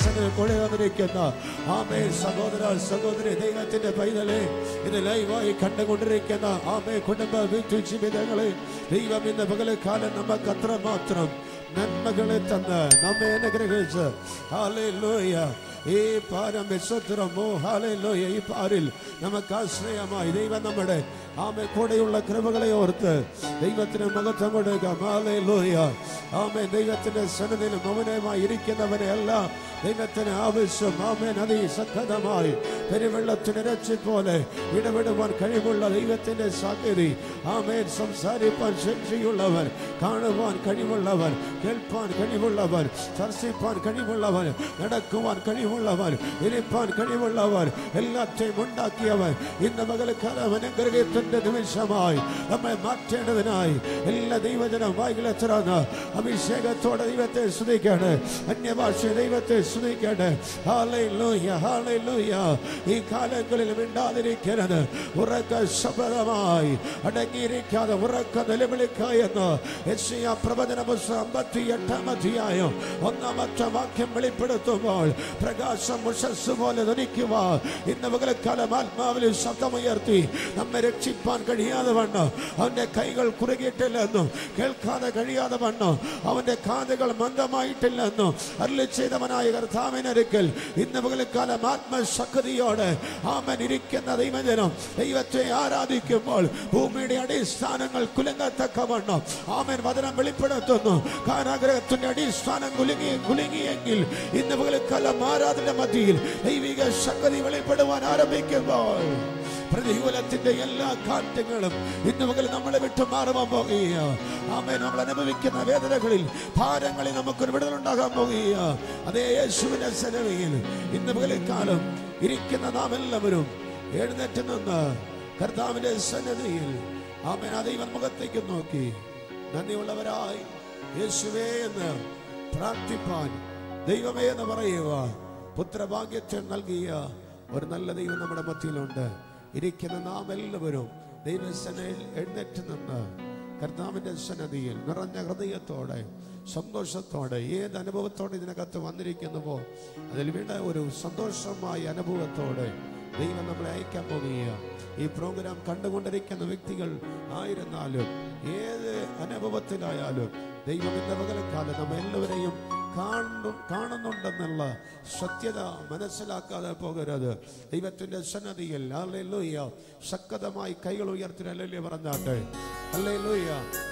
സന്നിധി കൂടെ വന്നിരിക്കുന്ന ആമേ സഹോദര സഹോദരി ദൈവത്തിന്റെ പൈതലെ ഇത് ലൈവായി കണ്ടുകൊണ്ടിരിക്കുന്ന ആമേ കുടുംബ വീട്ടു ജീവിതങ്ങളെ ദൈവം ഇന്ന് പകലക്കാലം നമുക്ക് അത്രമാത്രം നന്മകളെ തന്ന് നമ്മെ അനുഗ്രഹിച്ച് ഹാലേലൂയ ഈ പാരം വിശ്വത്തിറമോ ഹാലേലൂയ ഈ പാരിൽ നമുക്ക് ആശ്രയമായി ദൈവം നമ്മുടെ ആമെ കൂടെയുള്ള കൃപകളെ ഓർത്ത് ദൈവത്തിന് മഹത്വം കൊടുക്കാം ഹാലേലൂയ ആമേ ദൈവത്തിന്റെ സന്നദ്ധിയിലും മൗനമായി ഇരിക്കുന്നവരെ എല്ലാം ദൈവത്തിന് ആവശ്യം ആമേൻ അതിശക്തമായി പെരുവെള്ളത്തിന് രക്ഷി പോലെ ഇടപെടുവാൻ കഴിവുള്ള ദൈവത്തിന്റെ സാധ്യത ആമേൻ സംസാരിപ്പാൻ ശേഷിയുള്ളവൻ കാണുവാൻ കഴിവുള്ളവൻ കേൾപ്പാൻ കഴിവുള്ളവൻ സ്പർശിപ്പാൻ കഴിവുള്ളവൻ നടക്കുവാൻ കഴിവുള്ളവൻ ഇരിപ്പാൻ കഴിവുള്ളവൻ എല്ലാത്തെയും ഉണ്ടാക്കിയവൻ ഇന്ന് മകൾക്കാലം അനുഗ്രഹത്തിന്റെ നിമിഷമായി നമ്മെ മാറ്റേണ്ടതിനായി എല്ലാ ദൈവജനം വായികളെ തുറന്ന് അഭിഷേകത്തോടെ ദൈവത്തെ സ്തുതിക്കാണ് അന്യഭാഷ ദൈവത്തെ സ്തുതിക്കാണ് ഹാലൂയ ഹാലൂയ ഈ കാലങ്ങളിൽ മിണ്ടാതിരിക്കരുത് ഉറക്ക ശബദമായി അടങ്ങിയിരിക്കാതെ ഉറക്ക നിലവിളിക്കായെന്ന് യെശയ്യാ പ്രവചന പുസ്തകം അമ്പത്തി എട്ടാം അധ്യായം ഒന്നാമത്തെ വാക്യം വെളിപ്പെടുത്തുമ്പോൾ പ്രകാശം ഉഷസ് പോലെ ധനിക്കുക ഇന്ന് പകലക്കാലം ആത്മാവിൽ ശബ്ദമുയർത്തി നമ്മെ രക്ഷിപ്പാൻ കഴിയാതെ വണ്ണം അവന്റെ കൈകൾ കുറുകിയിട്ടില്ലെന്നും കേൾക്കാതെ കഴിയാതെ വണ്ണം അവന്റെ കാതുകൾ മന്ദമായിട്ടില്ലെന്നും അരുളി ചെയ്തവനായ കർത്താവിനൊരിക്കൽ ഇന്ന് പകലക്കാലം ആത്മശക്തിയോടെ ആമൻ ഇരിക്കുന്ന ദൈവജനം ദൈവത്തെ ആരാധിക്കുമ്പോൾ ഭൂമിയുടെ അടിസ്ഥാനങ്ങൾ കുലുങ്ങത്തക്കവണ്ണം ആമൻ വചനം വെളിപ്പെടുത്തുന്നു കാരാഗ്രഹത്തിന്റെ അടിസ്ഥാനം കുലുങ്ങി കുലുങ്ങിയെങ്കിൽ ഇന്ന് പകലക്കാലം ആരാധന മധ്യയിൽ ദൈവിക ശക്തി വെളിപ്പെടുവാൻ ആരംഭിക്കുമ്പോൾ പ്രതികൂലത്തിന്റെ എല്ലാ കാറ്റങ്ങളും ഇന്ന് പകൽ നമ്മളെ വിട്ടു മാറുവാൻ പോകുക ആമേ നമ്മൾ അനുഭവിക്കുന്ന വേദനകളിൽ ഭാരങ്ങളിൽ നമുക്കൊരു വിടുതലുണ്ടാകാൻ പോകുക അതേ യേശുവിന്റെ സെലവയിൽ ഇന്ന് പകലിൽ കാലം ഇരിക്കുന്ന നാം എല്ലാവരും എഴുന്നേറ്റ് നിന്ന് കർത്താവിന്റെ സന്നദ്ധിയിൽ ആമേൻ ആ ദൈവം മുഖത്തേക്ക് നോക്കി നന്ദിയുള്ളവരായി യേശുവേ എന്ന് പ്രാർത്ഥിപ്പാൻ ദൈവമേ എന്ന് പറയുക പുത്രഭാഗ്യത്തെ നൽകിയ ഒരു നല്ല ദൈവം നമ്മുടെ മധ്യയിലുണ്ട് ഇരിക്കുന്ന നാം എല്ലാവരും ദൈവസനയിൽ എഴുന്നേറ്റ് നിന്ന് കർത്താവിന്റെ സന്നദ്ധിയിൽ നിറഞ്ഞ ഹൃദയത്തോടെ സന്തോഷത്തോടെ ഏത് അനുഭവത്തോടെ ഇതിനകത്ത് വന്നിരിക്കുന്നുവോ അതിൽ വീണ ഒരു സന്തോഷമായ അനുഭവത്തോടെ ദൈവം നമ്മളെ അയക്കാൻ പോകുക ഈ പ്രോഗ്രാം കണ്ടുകൊണ്ടിരിക്കുന്ന വ്യക്തികൾ ആയിരുന്നാലും ഏത് അനുഭവത്തിലായാലും ദൈവം ഇന്ന പകലക്കാലം നമ്മ എല്ലാവരെയും കാണു കാണുന്നുണ്ടെന്നുള്ള സത്യത മനസ്സിലാക്കാതെ പോകരുത് ദൈവത്തിന്റെ സന്നദ്ധിയിൽ അല്ലേലൂയ ശക്തമായി കൈകൾ ഉയർത്തി അല്ലേ പറഞ്ഞാട്ടെ അല്ലേലൂയ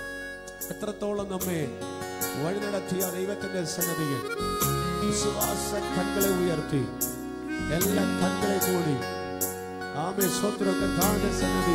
എത്രത്തോളം നമ്മെ വഴി നടത്തിയ ദൈവത്തിന്റെ സന്നദ്ധിയിൽ വിശ്വാസ കண்களை ഉയർത്തി എല്ലാ കண்களை മൂടി ആമേ സ്വത്രം കർത്താവിന്റെ സന്നദ്ധി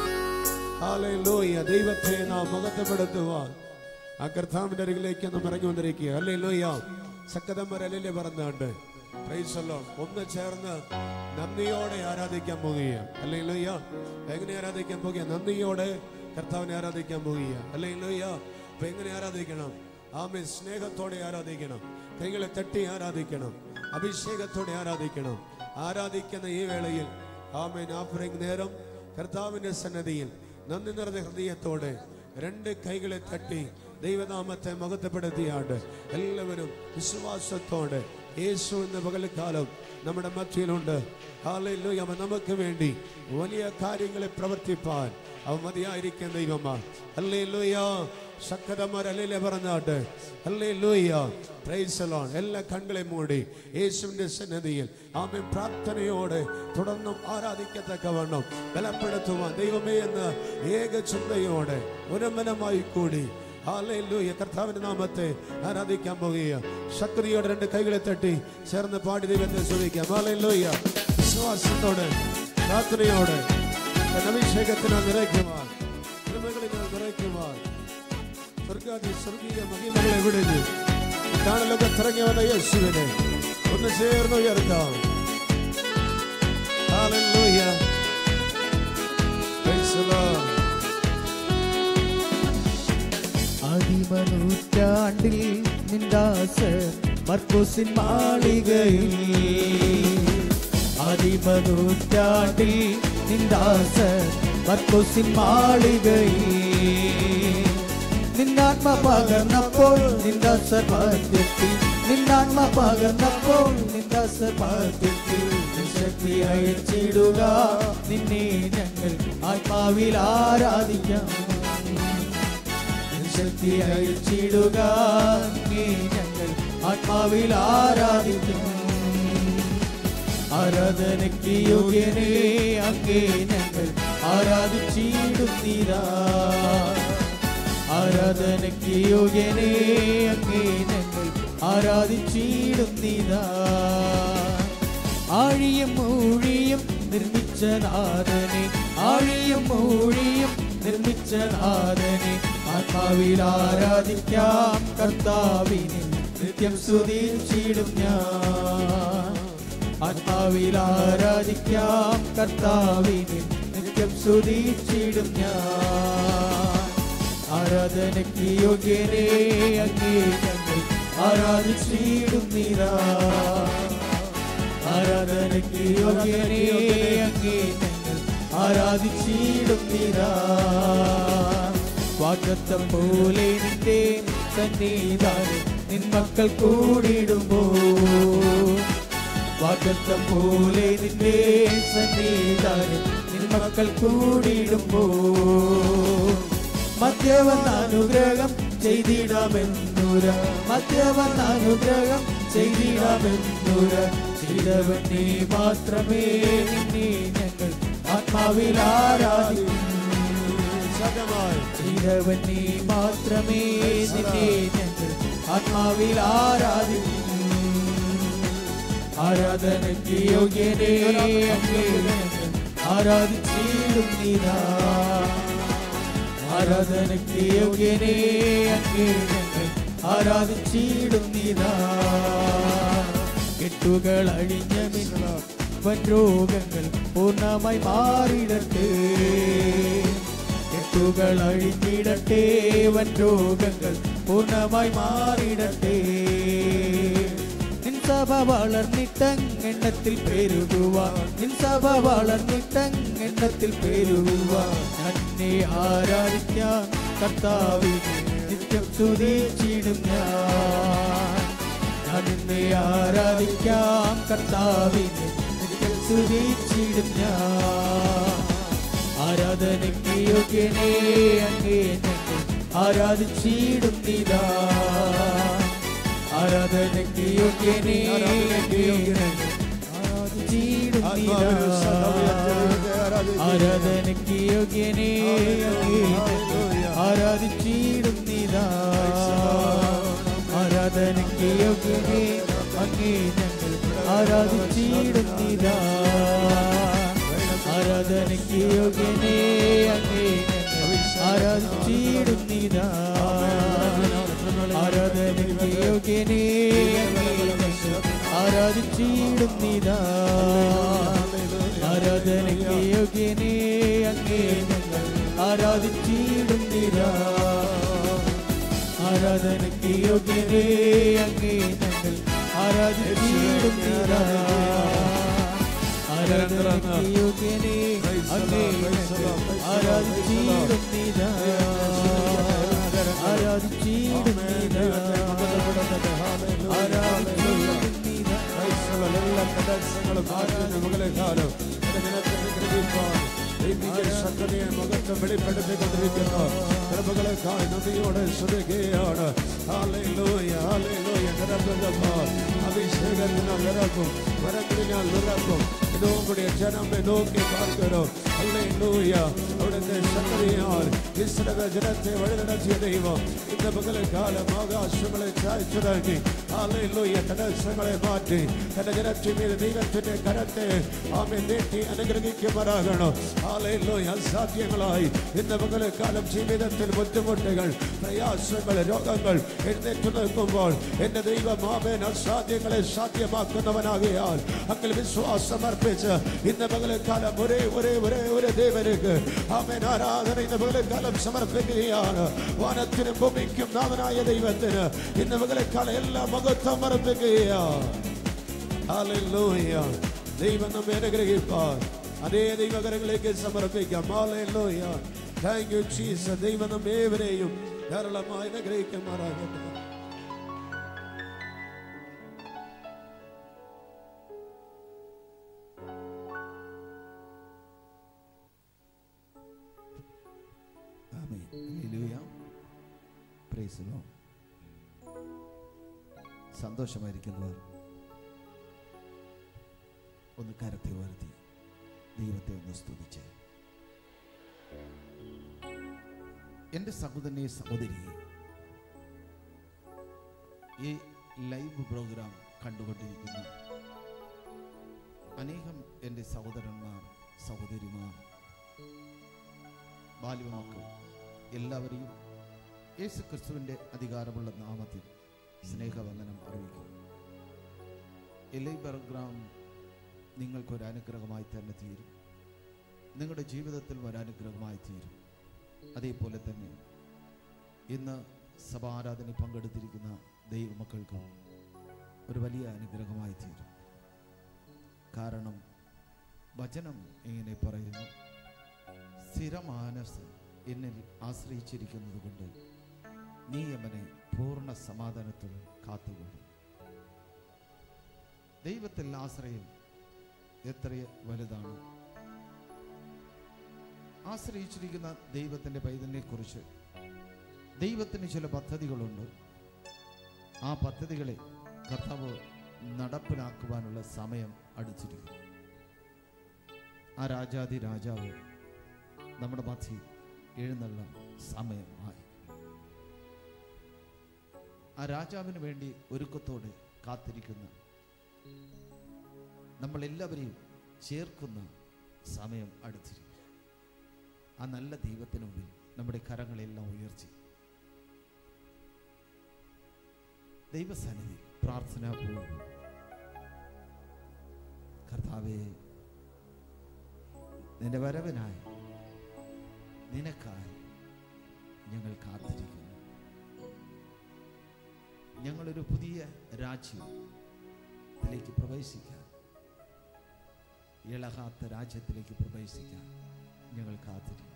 ഹാലൂയ ദൈവത്തെ നാം മുഖത്തപ്പെടുത്തുവാൻ ആ കർത്താവിന്റെ അരികിലേക്ക് നാം ഇറങ്ങി വന്നിരിക്കുക അല്ലേ ലോയ്യ ശക്തന്മാരല്ലേ പറഞ്ഞാണ്ട് പ്രൈസല്ലോ ഒന്ന് ചേർന്ന് നന്ദിയോടെ ആരാധിക്കാൻ പോകുക അല്ലേ ലോയ്യ എങ്ങനെ ആരാധിക്കാൻ പോകുക നന്ദിയോടെ കർത്താവിനെ ആരാധിക്കാൻ പോകുക അല്ലേ ലോയ്യ അപ്പൊ എങ്ങനെ ആരാധിക്കണം ആമേ സ്നേഹത്തോടെ ആരാധിക്കണം കൈകളെ തട്ടി ആരാധിക്കണം അഭിഷേകത്തോടെ ആരാധിക്കണം ആരാധിക്കുന്ന ഈ വേളയിൽ ആമേൻ ആഫറിംഗ് നേരം കർത്താവിന്റെ സന്നദ്ധിയിൽ നന്ദി നിറഞ്ഞ ഹൃദയത്തോടെ രണ്ട് കൈകളെ തട്ടി ദൈവനാമത്തെ മഹത്വപ്പെടുത്തിയാണ്ട് എല്ലാവരും വിശ്വാസത്തോടെ യേശു എന്ന പകൽക്കാലം നമ്മുടെ മധ്യയിലുണ്ട് ഹാലയിലൂയ അവൻ നമുക്ക് വേണ്ടി വലിയ കാര്യങ്ങളെ പ്രവർത്തിപ്പാൻ അവൻ മതിയായിരിക്കുന്ന ദൈവമാ അല്ലേ ലൂയ ശക്തന്മാരല്ലേ പറഞ്ഞാട്ട് അല്ലേ ലൂയ പ്രൈസലോൺ എല്ലാ കണ്ണുകളെ മൂടി യേശുവിന്റെ സന്നദ്ധിയിൽ ആമെ പ്രാർത്ഥനയോടെ തുടർന്നും ആരാധിക്കത്തക്കവണ്ണം ബലപ്പെടുത്തുവാൻ ദൈവമേ എന്ന ഏക ചിന്തയോടെ ഉന്നമനമായി കൂടി ഹാലൂയ കർത്താവിന്റെ നാമത്തെ ആരാധിക്കാൻ പോകുക ശക്തിയോടെ രണ്ട് കൈകളെ തട്ടി ചേർന്ന് പാടി ദൈവത്തെ ശ്രമിക്കാം ഹാലൂയ വിശ്വാസത്തോടെ പ്രാർത്ഥനയോടെ തന്റെ അഭിഷേകത്തിനാൽ നിറയ്ക്കുവാൻ കൃപകളിനാൽ നിറയ്ക്കുവാൻ സ്വർഗാദി സ്വർഗീയ മഹിമകളെ വിടുന്നു കാണലൊക്കെ തിറങ്ങി വന്ന യേശുവിനെ ഒന്ന് ചേർന്ന് ഉയർത്താം Hallelujah. Praise the Lord. അതിമനൂറ്റാണ്ടിൽ നിന്ദാസ മർക്കോസിൻ മാളികയിൽ അതിമനൂറ്റാണ്ടിൽ നിന്ദാസ മർക്കോസിൻ മാളികയിൽ നിന്നാത്മ പകർന്നപ്പോൾ നിന്ദാസർ മധ്യത്തിൽ നിന്നാത്മ ആത്മ പകർന്നപ്പോൾ നിന്ദാസ പാർത്തിട്ട് ശക്തി അയച്ചിടുക നിന്നെ ഞങ്ങൾ ആത്മാവിൽ ആരാധിക്കാം ശക്തി അയച്ചിടുക നീ ഞങ്ങൾ ആത്മാവിൽ ആരാധിക്കും ആരാധനയ്ക്ക് യോഗ്യനെ അങ്ങേ ഞങ്ങൾ ആരാധിച്ചിടും നീരാ ആരാധനയ്ക്ക് യോഗ്യനെ അങ്ങേ ഞങ്ങൾ ആരാധിച്ചിടും നീരാ ആഴിയും മൂഴിയും നിർമ്മിച്ച നാഥനെ ആഴിയും മൂഴിയും നിർമ്മിച്ച നാഥനെ ആത്മാവിൽ ആരാധിക്കാം കർത്താവിനെ നിത്യം സ്തുതിച്ചിടും ഞാൻ ആത്മാവിൽ ആരാധിക്കാം കർത്താവിനെ നിത്യം സ്തുതിച്ചിടും ഞാൻ ആരാധനയ്ക്ക് യോഗ്യനെ അങ്ങേ ഞങ്ങൾ ആരാധിച്ചിടും നീരാ ആരാധനയ്ക്ക് യോഗ്യനെ അങ്ങേ ഞങ്ങൾ ആരാധിച്ചിടും നീരാ വാക്കത്തം പോലെ നിന്റെ സന്നിധാനം നിൻ മക്കൾ കൂടിടുമ്പോ വാക്കത്തം പോലെ നിന്റെ സന്നിധാനം നിൻ മക്കൾ കൂടിടുമ്പോ മധ്യവന്ന അനുഗ്രഹം ചെയ്തിടാമെന്നുര മധ്യവന്ന അനുഗ്രഹം ചെയ്തിടാമെന്നുര ചെയ്തവൻ നീ മാത്രമേ നിന്നെ ഞങ്ങൾ ആത്മാവിൽ ആരാധിക്കും ശക്തമായി ചെയ്തവൻ നീ മാത്രമേ നിന്നെ ഞങ്ങൾ ആത്മാവിൽ ആരാധിക്കും ആരാധനയ്ക്ക് യോഗ്യനെ അങ്ങേ ഞങ്ങൾ ആരാധിച്ചിടും നീരാ ആരാധനയ്ക്ക് യോഗ്യനെ അങ്ങേ ഞങ്ങൾ ആരാധിച്ചിടും നീരാ കെട്ടുകൾ അഴിഞ്ഞ വൻ രോഗങ്ങൾ പൂർണ്ണമായി മാറിടട്ടെ കെട്ടുകൾ അഴിഞ്ഞിടട്ടെ വൻ രോഗങ്ങൾ പൂർണ്ണമായി മാറിടട്ടെ നിൻ സഭ വളർന്നിട്ടെണ്ണത്തിൽ പെരുകുവാൻ നിൻ സഭ വളർന്നിട്ടെണ്ണത്തിൽ പെരുകുവാൻ എന്നെ ആരാധിക്കാൻ കർത്താവിനെ നിത്യം സ്തുതിച്ചിടും ഞാൻ ഞാൻ നിന്നെ ആരാധിക്കാം കർത്താവിനെ നിത്യം സ്തുതിച്ചിടും ഞാൻ ആരാധനയ്ക്ക് യോഗ്യനെ അങ്ങേ ഞങ്ങൾ ആരാധിച്ചിടും നീതാ ആരാധനയ്ക്ക് യോഗ്യനെ അങ്ങേ ഞങ്ങൾ ആരാധിച്ചിടും നീതാ ആരാധനയ്ക്ക് യോഗ്യനെ അങ്ങേ ഞങ്ങൾ ആരാധിച്ചിടും നീതാ ആരാധനയ്ക്ക് യോഗ്യനെ അങ്ങേ ഞങ്ങൾ ആരാധിച്ചിടും നീതാ ആരാധനയ്ക്ക് യോഗ്യനെ അങ്ങേ ഞങ്ങൾ ആരാധിച്ചിടും നീതാ ആരാധനയ്ക്ക് യോഗ്യനെ അങ്ങേ ഞങ്ങൾ ആരാധിച്ചിടും നീതാ ആരാധനയ്ക്ക് യോഗ്യനെ അങ്ങേ ഞങ്ങൾ ആരാധിച്ചിടും നീതാ ആരാധനയ്ക്ക് യോഗ്യനെ അങ്ങേ ഞങ്ങൾ ആരാധിച്ചിടും നീതാ ആരാധനയ്ക്ക് യോഗ്യനെ അങ്ങേ ഞങ്ങൾ ആരാധിച്ചിടും നീതാ ആരാധിച്ചിടും നീതാ ആരാധിച്ചിടും നീതാ എല്ലാ പ്രദർശനങ്ങളും മാറ്റുന്ന മുകളെ കാലം ശക്തിയെ മുഖത്ത് വെളിപ്പെടുത്തിക്കൊണ്ടിരിക്കുന്ന കൃപകളെക്കായി നദിയോടെ സ്തുതിക്കുകയാണ് ഹാലയിലൂയ ഹാലയിലൂയ നിരപ്പുന്നപ്പോൾ അഭിഷേകത്തിനാൽ നിറക്കും വരത്തിനാൽ നിറക്കും നോക്കിയ ജനമെ നോക്കി பார்க்கிறோம் ഹല്ലേലൂയ അവിടുത്തെ ശക്തിയാൽ ഇസ്രായേൽ ജനത്തെ വഴിനടത്തിയ ദൈവം ഇന്ന് പകൽക്കാലം ആകാശങ്ങളെ ചായച്ചുടങ്ങി ഹല്ലേലൂയ തടസ്സങ്ങളെ മാറ്റി തന്റെ ജനത്തെ മീത് ദൈവത്തിന്റെ കരത്തെ ആമെ നീട്ടി അനുഗ്രഹിക്കുമാറാകണം ഹല്ലേലൂയ അസാധ്യങ്ങളായി ഇന്ന് പകൽക്കാലം ജീവിതത്തിൽ ബുദ്ധിമുട്ടുകൾ പ്രയാസങ്ങൾ രോഗങ്ങൾ എഴുന്നേറ്റ് നിൽക്കുമ്പോൾ എന്റെ ദൈവം ആമേൻ അസാധ്യങ്ങളെ സാധ്യമാക്കുന്നവനാകിയാൽ അങ്ങിൽ വിശ്വാസം അർപ്പിച്ച് ഇന്ന് പകൽക്കാലം ഒരേ ഒരേ ഒരേ ഒരു ദേവനുക്ക് ആമേൻ ആരാധന ഇന്ന് പകൽക്കാലം സമർപ്പിക്കുകയാണ് വാനത്തിനും ഭൂമിക്കും നാഥനായ ദൈവത്തിന് ഇന്ന് പകൽക്കാലം എല്ലാം മഹത്വം അർപ്പിക്കുകയാണ് ഹല്ലേലൂയ ദൈവം നമ്മെ അനുഗ്രഹിപ്പാൻ അതേ ദൈവകരങ്ങളിലേക്ക് സമർപ്പിക്കാം ഹല്ലേലൂയ താങ്ക് യു ജീസസ് ദൈവം നമ്മേവരെയും ധാരാളമായി അനുഗ്രഹിക്കുമാറാകട്ടെ പ്രൈസിലോ സന്തോഷമായിരിക്കുന്നവർ ഒന്ന് കരത്തി ഉയർത്തി ദൈവത്തെ ഒന്ന് സ്തുതിച്ച് എൻ്റെ സഹോദരനെ സഹോദരിയെ ഈ ലൈവ് പ്രോഗ്രാം കണ്ടുകൊണ്ടിരിക്കുന്ന അനേകം എൻ്റെ സഹോദരന്മാർ സഹോദരിമാർ ബാല്യമക്കൾ എല്ലാവരെയും യേശു ക്രിസ്തുവിൻ്റെ അധികാരമുള്ള നാമത്തിൽ സ്നേഹവന്ദനം അറിയിക്കുന്നു എലൈ പ്രോഗ്രാം നിങ്ങൾക്കൊരു അനുഗ്രഹമായി തന്നെ തീരും നിങ്ങളുടെ ജീവിതത്തിൽ ഒരു അനുഗ്രഹമായി തീരും അതേപോലെ തന്നെ ഇന്ന് സഭാരാധന പങ്കെടുത്തിരിക്കുന്ന ദൈവമക്കൾക്ക് ഒരു വലിയ അനുഗ്രഹമായി തീരും കാരണം വചനം ഇങ്ങനെ പറയുന്നു സ്ഥിരമാനസ് എന്നിൽ ആശ്രയിച്ചിരിക്കുന്നത് കൊണ്ട് നീ അവനെ പൂർണ്ണ സമാധാനത്തിൽ കാത്തുകൊള്ളും ദൈവത്തിൽ ആശ്രയം എത്ര വലുതാണ് ആശ്രയിച്ചിരിക്കുന്ന ദൈവത്തിൻ്റെ പൈതലിനെ കുറിച്ച് ദൈവത്തിന് ചില പദ്ധതികളുണ്ട് ആ പദ്ധതികളെ കർത്താവ് നടപ്പിലാക്കുവാനുള്ള സമയം അടുത്തിരിക്കുന്നു ആ രാജാതി രാജാവ് നമ്മുടെ മധ്യയിൽ എഴുന്നള്ള സമയമായി ആ രാജാവിന് വേണ്ടി ഒരുക്കത്തോടെ കാത്തിരിക്കുന്ന നമ്മളെല്ലാവരെയും ചേർക്കുന്ന സമയം അടുത്തിരിക്കും ആ നല്ല ദൈവത്തിന് മുമ്പിൽ നമ്മുടെ കരങ്ങളെല്ലാം ഉയർത്തി ദൈവസന്നിധി പ്രാർത്ഥന പോവും കർത്താവേ നിന്റെ വരവിനായി നിനക്കായി ഞങ്ങൾ കാത്തിരിക്കുന്നു ഞങ്ങളൊരു പുതിയ രാജ്യത്തിലേക്ക് പ്രവേശിക്കാൻ ഇളകാത്ത രാജ്യത്തിലേക്ക് പ്രവേശിക്കാൻ ഞങ്ങൾ കാത്തിരിക്കുന്നു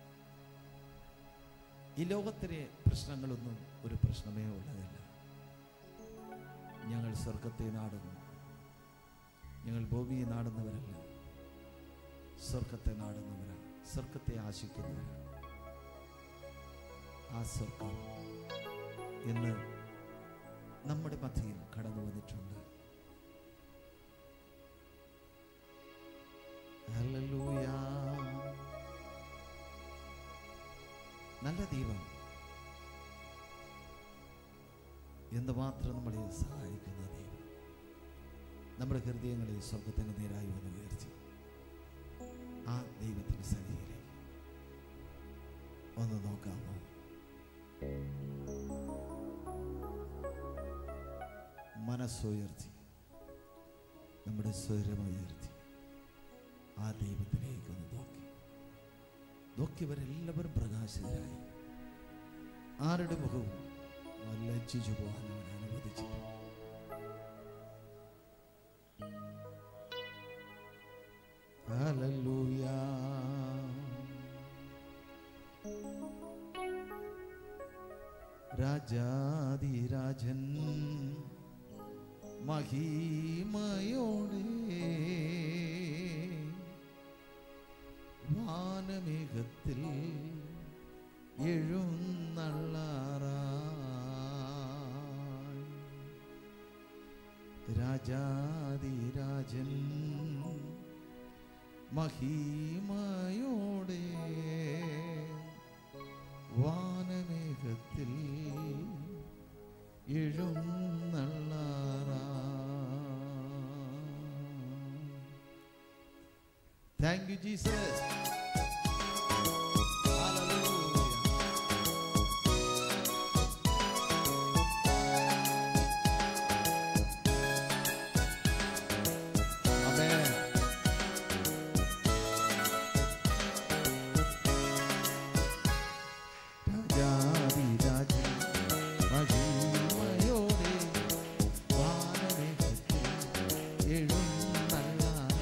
ഈ ലോകത്തിലെ പ്രശ്നങ്ങളൊന്നും ഒരു പ്രശ്നമേ ഉള്ളതല്ല ഞങ്ങൾ സ്വർഗത്തെ നാടുന്നു ഞങ്ങൾ ഭൂമിയെ നാടുന്നവരല്ല സ്വർഗത്തെ നാടുന്നവരാണ് സ്വർഗത്തെ ആശിക്കുന്നവരാണ് ആ സ്വർഗം ഇന്ന് നമ്മുടെ മധ്യയിൽ കടന്നു വന്നിട്ടുണ്ട് ഹല്ലേലൂയ. നല്ല ദൈവം എന്തുമാത്രം നമ്മളെ സഹായിക്കുന്ന ദൈവം നമ്മുടെ ഹൃദയങ്ങളെ സ്വർഗത്തിന് നേരായി വന്ന് ഉയർത്തി ആ ദൈവത്തിൻ്റെ സന്നിധിയിലേക്ക് ഒന്ന് നോക്കാമോ മനസ്സുയർത്തി നമ്മുടെ സ്വരമുയർത്തി ആ ദൈവത്തിലേക്ക് ഒന്ന് നോക്കി നോക്കിയവരെല്ലാവരും പ്രകാശിതരായി ആരുടെ മുഖവും ലജ്ജിച്ചു പോകാൻ അവൻ അനുവദിച്ചില്ല ഹല്ലേലൂയ രാജാതിരാജൻ മഹിമയോടെ വാനമേഘത്തിൽ എഴുന്നള്ളാറായി രാജാതിരാജൻ മഹിമയോടെ വാനമേഘത്തിൽ താങ്ക് യു ജീസസ് Amen. രാജാതിരാജൻ മഹിമയോടെ വാനമേഘത്തിൽ എഴുന്നള്ളാൻ.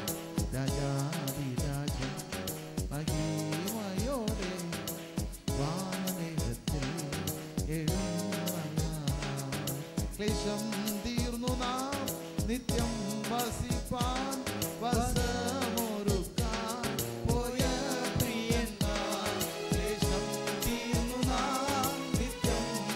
രാജാതിരാജൻ മഹിമയോടെ വാനമേഘത്തിൽ എഴുന്നള്ളാൻ. ക്ലേശം തീർന്നു നാം നിത്യം വസിപ്പാൻ വസമൊരുക്കാൻ പോയ പ്രിയന്മാർ ക്ലേശം തീർന്നു നാം നിത്യം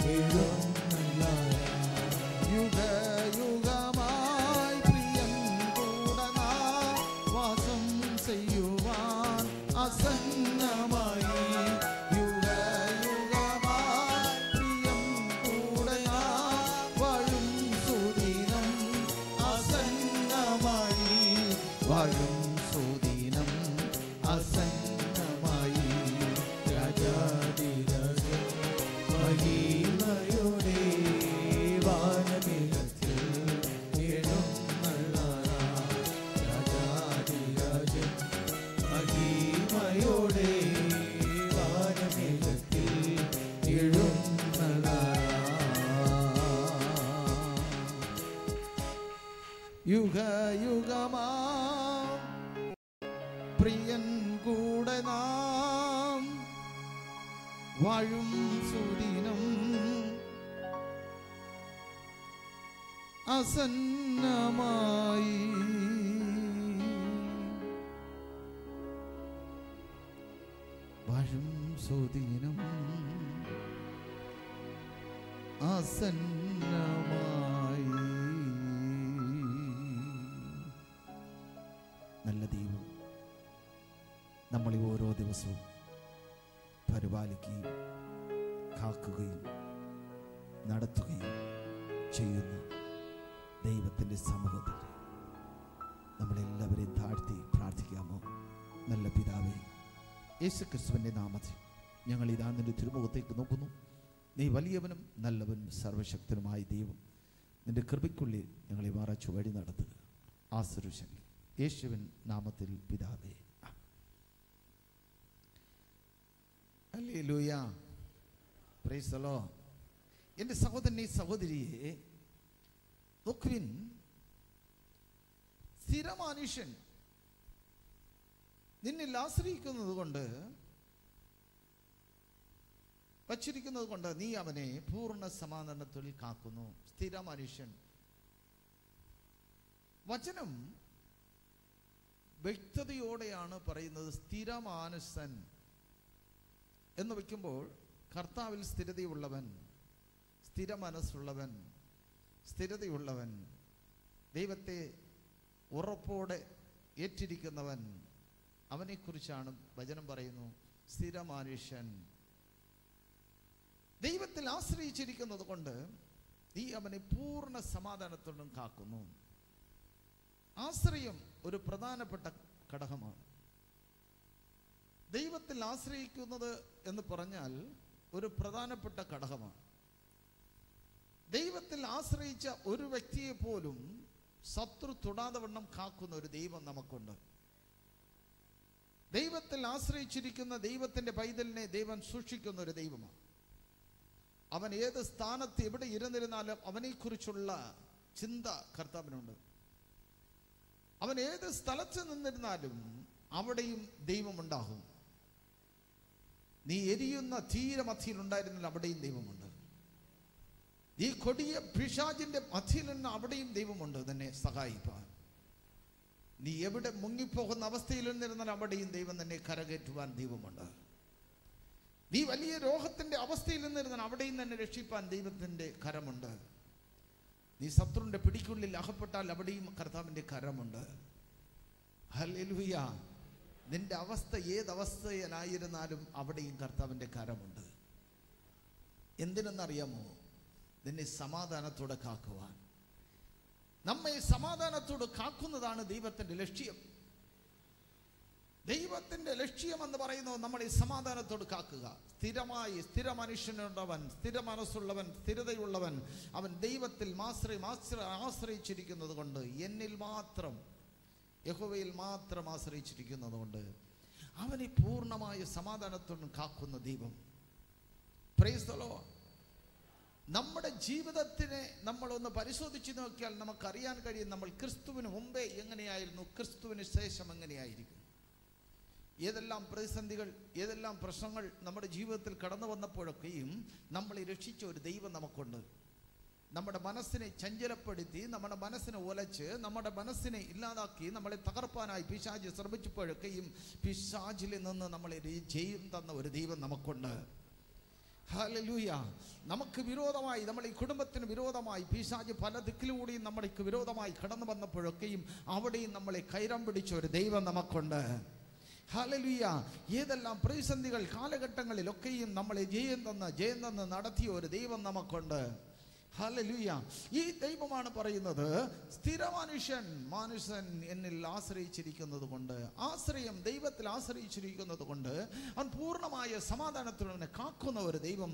യുഗയുഗമായി പ്രിയൻ കൂടെ നാം വാസം ചെയ്യുവാൻ അസന്നമായി യുഗയുഗമായി പ്രിയൻ കൂടെ നാം വാഴും സുദിനം അസന്നമായി വാഴും സുദിനം അസന്നമായി രാജാതിരാജൻ മഹിമയുടെ വാനമേഘത്തിൽ എഴുന്നള്ളാനാം. രാജാധിരാജൻ മഹിമയുടെ വാനമേഘത്തിൽ എഴുന്നള്ളാനാം. യുഗയുഗമാ പ്രിയൻ കൂടെ നാം വാഴും സുദിനം അസന്നമായി വാഴും സുദിനം അസന്നമായി നല്ല ദൈവം നമ്മളെ ഓരോ ദിവസവും പരിപാലിക്കുകയും കാക്കുകയും നടത്തുകയും ചെയ്യുന്ന ദൈവത്തിൻ്റെ സമൂഹത്തിൽ നമ്മളെല്ലാവരെയും താഴ്ത്തി പ്രാർത്ഥിക്കാമോ നല്ല പിതാവേ യേശു ക്രിസ്തുവിൻ്റെ നാമത്തിൽ ഞങ്ങൾ ഇതാ നിന്റെ തിരുമുഖത്തേക്ക് നോക്കുന്നു നീ വലിയവനും നല്ലവനും സർവശക്തനുമായ ദൈവം നിന്റെ കൃപയ്ക്കുള്ളിൽ ഞങ്ങളെ മറച്ചു വഴി നടത്തുക ആസുരുഷങ്ങൾ യേശുവിൻ നാമത്തിൽ പിതാവേ ഹല്ലേലൂയ പ്രൈസ് ദി ലോർഡ് എൻ്റെ സഹോദരനെ സഹോദരിയെ നോക്കുവിൻ സ്ഥിരമാനുഷ്യൻ നിന്നിൽ ആശ്രയിക്കുന്നത് കൊണ്ട് വച്ചിരിക്കുന്നത് കൊണ്ട് നീ അവനെ പൂർണ്ണ സമാധാനത്തിൽ കാക്കുന്നു സ്ഥിരമനുഷ്യൻ വചനം വ്യക്തതയോടെയാണ് പറയുന്നത് സ്ഥിരമാനുസൻ എന്ന് വയ്ക്കുമ്പോൾ കർത്താവിൽ സ്ഥിരതയുള്ളവൻ സ്ഥിര മനസ്സുള്ളവൻ സ്ഥിരതയുള്ളവൻ ദൈവത്തെ ഉറപ്പോടെ ഏറ്റിരിക്കുന്നവൻ അവനെക്കുറിച്ചാണ് വചനം പറയുന്നു സ്ഥിരമാനുഷ്യൻ ദൈവത്തിൽ ആശ്രയിച്ചിരിക്കുന്നത് കൊണ്ട് നീ അവനെ പൂർണ്ണ സമാധാനത്തോടും കാക്കുന്നു ആശ്രയം ഒരു പ്രധാനപ്പെട്ട ഘടകമാണ് ദൈവത്തിൽ ആശ്രയിക്കുന്നത് എന്ന് പറഞ്ഞാൽ ഒരു പ്രധാനപ്പെട്ട ഘടകമാണ് ദൈവത്തിൽ ആശ്രയിച്ച ഒരു വ്യക്തിയെ പോലും ശത്രു തൊടാതെ വണ്ണം കാക്കുന്ന ഒരു ദൈവം നമുക്കുണ്ട് ദൈവത്തിൽ ആശ്രയിച്ചിരിക്കുന്ന ദൈവത്തിന്റെ പൈതലിനെ ദൈവം സൂക്ഷിക്കുന്ന ഒരു ദൈവമാണ് അവൻ ഏത് സ്ഥാനത്ത് എവിടെ ഇരുന്നിരുന്നാലും അവനെക്കുറിച്ചുള്ള ചിന്ത കർത്താവിനുണ്ട് അവൻ ഏത് സ്ഥലത്ത് നിന്നിരുന്നാലും അവിടെയും ദൈവമുണ്ടാകും നീ എരിയുന്ന തീരെ മധ്യയിൽ ഉണ്ടായിരുന്നില്ല അവിടെയും ദൈവമുണ്ട് ഈ കൊടിയ പിശാചിന്റെ മധ്യയിൽ നിന്ന് അവിടെയും ദൈവമുണ്ട് തന്നെ സഹായിപ്പാൻ നീ എവിടെ മുങ്ങിപ്പോകുന്ന അവസ്ഥയിൽ നിന്നിരുന്നാൽ അവിടെയും ദൈവം തന്നെ കരകയറ്റുവാൻ ദൈവമുണ്ട് നീ വലിയ രോഗത്തിന്റെ അവസ്ഥയിൽ നിന്നിരുന്നാൽ അവിടെയും തന്നെ രക്ഷിപ്പാൻ ദൈവത്തിന്റെ കരമുണ്ട് നീ ശത്രുവിന്റെ പിടിക്കുള്ളിൽ അകപ്പെട്ടാൽ അവിടെയും കർത്താവിന്റെ കരമുണ്ട് ഹല്ലേലൂയ നിന്റെ അവസ്ഥ ഏതവസ്ഥയിലായിരുന്നാലും അവിടെയും കർത്താവിന്റെ കരമുണ്ട് എന്തിനെന്നറിയാമോ നിന്നെ സമാധാനത്തോടെ കാക്കുവാൻ നമ്മെ സമാധാനത്തോട് കാക്കുന്നതാണ് ദൈവത്തിന്റെ ലക്ഷ്യം ദൈവത്തിന്റെ ലക്ഷ്യം എന്ന് പറയുന്നത് നമ്മളെ സമാധാനത്തോട് കാക്കുക സ്ഥിരമായി സ്ഥിര മനുഷ്യനുള്ളവൻ സ്ഥിര മനസ്സുള്ളവൻ സ്ഥിരതയുള്ളവൻ അവൻ ദൈവത്തിൽ ആശ്രയം ആശ്ര ആശ്രയിച്ചിരിക്കുന്നത് കൊണ്ട് എന്നിൽ മാത്രം യഹോവയിൽ മാത്രം ആശ്രയിച്ചിരിക്കുന്നത് കൊണ്ട് അവനെ പൂർണ്ണമായ സമാധാനത്തോടും കാക്കുന്ന ദൈവം പ്രൈസ്തലോ നമ്മുടെ ജീവിതത്തിനെ നമ്മളൊന്ന് പരിശോധിച്ച് നോക്കിയാൽ നമുക്കറിയാൻ കഴിയും നമ്മൾ ക്രിസ്തുവിന് മുമ്പേ എങ്ങനെയായിരുന്നു ക്രിസ്തുവിന് ശേഷം എങ്ങനെയായിരിക്കും ഏതെല്ലാം പ്രതിസന്ധികൾ ഏതെല്ലാം പ്രശ്നങ്ങൾ നമ്മുടെ ജീവിതത്തിൽ കടന്നു വന്നപ്പോഴൊക്കെയും നമ്മളെ രക്ഷിച്ച ഒരു ദൈവം നമുക്കുണ്ട് നമ്മുടെ മനസ്സിനെ ചഞ്ചലപ്പെടുത്തി നമ്മുടെ മനസ്സിനെ ഒലച്ച് നമ്മുടെ മനസ്സിനെ ഇല്ലാതാക്കി നമ്മളെ തകർപ്പാനായി പിശാജ് ശ്രമിച്ചപ്പോഴൊക്കെയും പിശാജിൽ നിന്ന് നമ്മളെ ര- ജയം തന്ന ഒരു ദൈവം നമുക്കുണ്ട് ഹല്ലേലൂയ നമുക്ക് വിരോധമായി നമ്മൾ ഈ കുടുംബത്തിന് വിരോധമായി പിശാജ് പല ദിക്കിലൂടെയും നമ്മൾക്ക് വിരോധമായി കടന്നു വന്നപ്പോഴൊക്കെയും അവിടെയും നമ്മളെ കൈരം പിടിച്ച ഒരു ദൈവം നമുക്കുണ്ട് ഹല്ലേലൂയ ഏതെല്ലാം പ്രതിസന്ധികൾ കാലഘട്ടങ്ങളിലൊക്കെയും നമ്മളെ ജയം തന്ന് ജയം തന്ന് നടത്തിയ ഒരു ദൈവം നമുക്കുണ്ട് ഹല്ലേലൂയ ഈ ദൈവമാണ് പറയുന്നത് സ്ഥിര മനുഷ്യൻ മനുഷ്യൻ എന്നിൽ ആശ്രയിച്ചിരിക്കുന്നത് കൊണ്ട് ആശ്രയം ദൈവത്തിൽ ആശ്രയിച്ചിരിക്കുന്നത് കൊണ്ട് അവൻ പൂർണ്ണമായ സമാധാനത്തിലവനെ കാക്കുന്ന ഒരു ദൈവം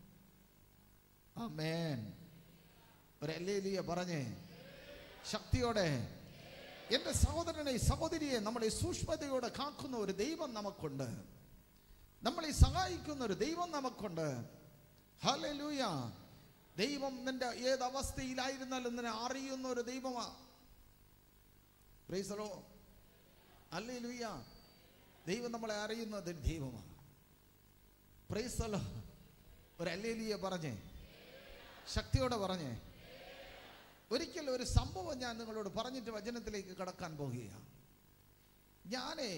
ആമേൻ ഒരു എല്ലേലിയ പറഞ്ഞേ ശക്തിയോടെ എൻ്റെ സഹോദരനെ സഹോദരിയെ നമ്മളെ സൂക്ഷ്മതയോടെ കാക്കുന്ന ഒരു ദൈവം നമുക്കുണ്ട് നമ്മളെ സഹായിക്കുന്ന ഒരു ദൈവം നമുക്കുണ്ട് ഹല്ലേലൂയ ദൈവം നിന്റെ ഏത് അവസ്ഥയിലായിരുന്നാലും നിന്നെ അറിയുന്ന ഒരു ദൈവമാ പ്രൈസലോ അല്ലേ ലൂയ ദൈവം നമ്മളെ അറിയുന്ന ഒരു ദൈവമാണ് പ്രൈസലോ ഒരു അല്ലേലിയ പറഞ്ഞേ ശക്തിയോടെ പറഞ്ഞേ ഒരിക്കൽ ഒരു സംഭവം ഞാൻ നിങ്ങളോട് പറഞ്ഞിട്ട് വചനത്തിലേക്ക് കടക്കാൻ പോകുകയാണ് ഞാനേ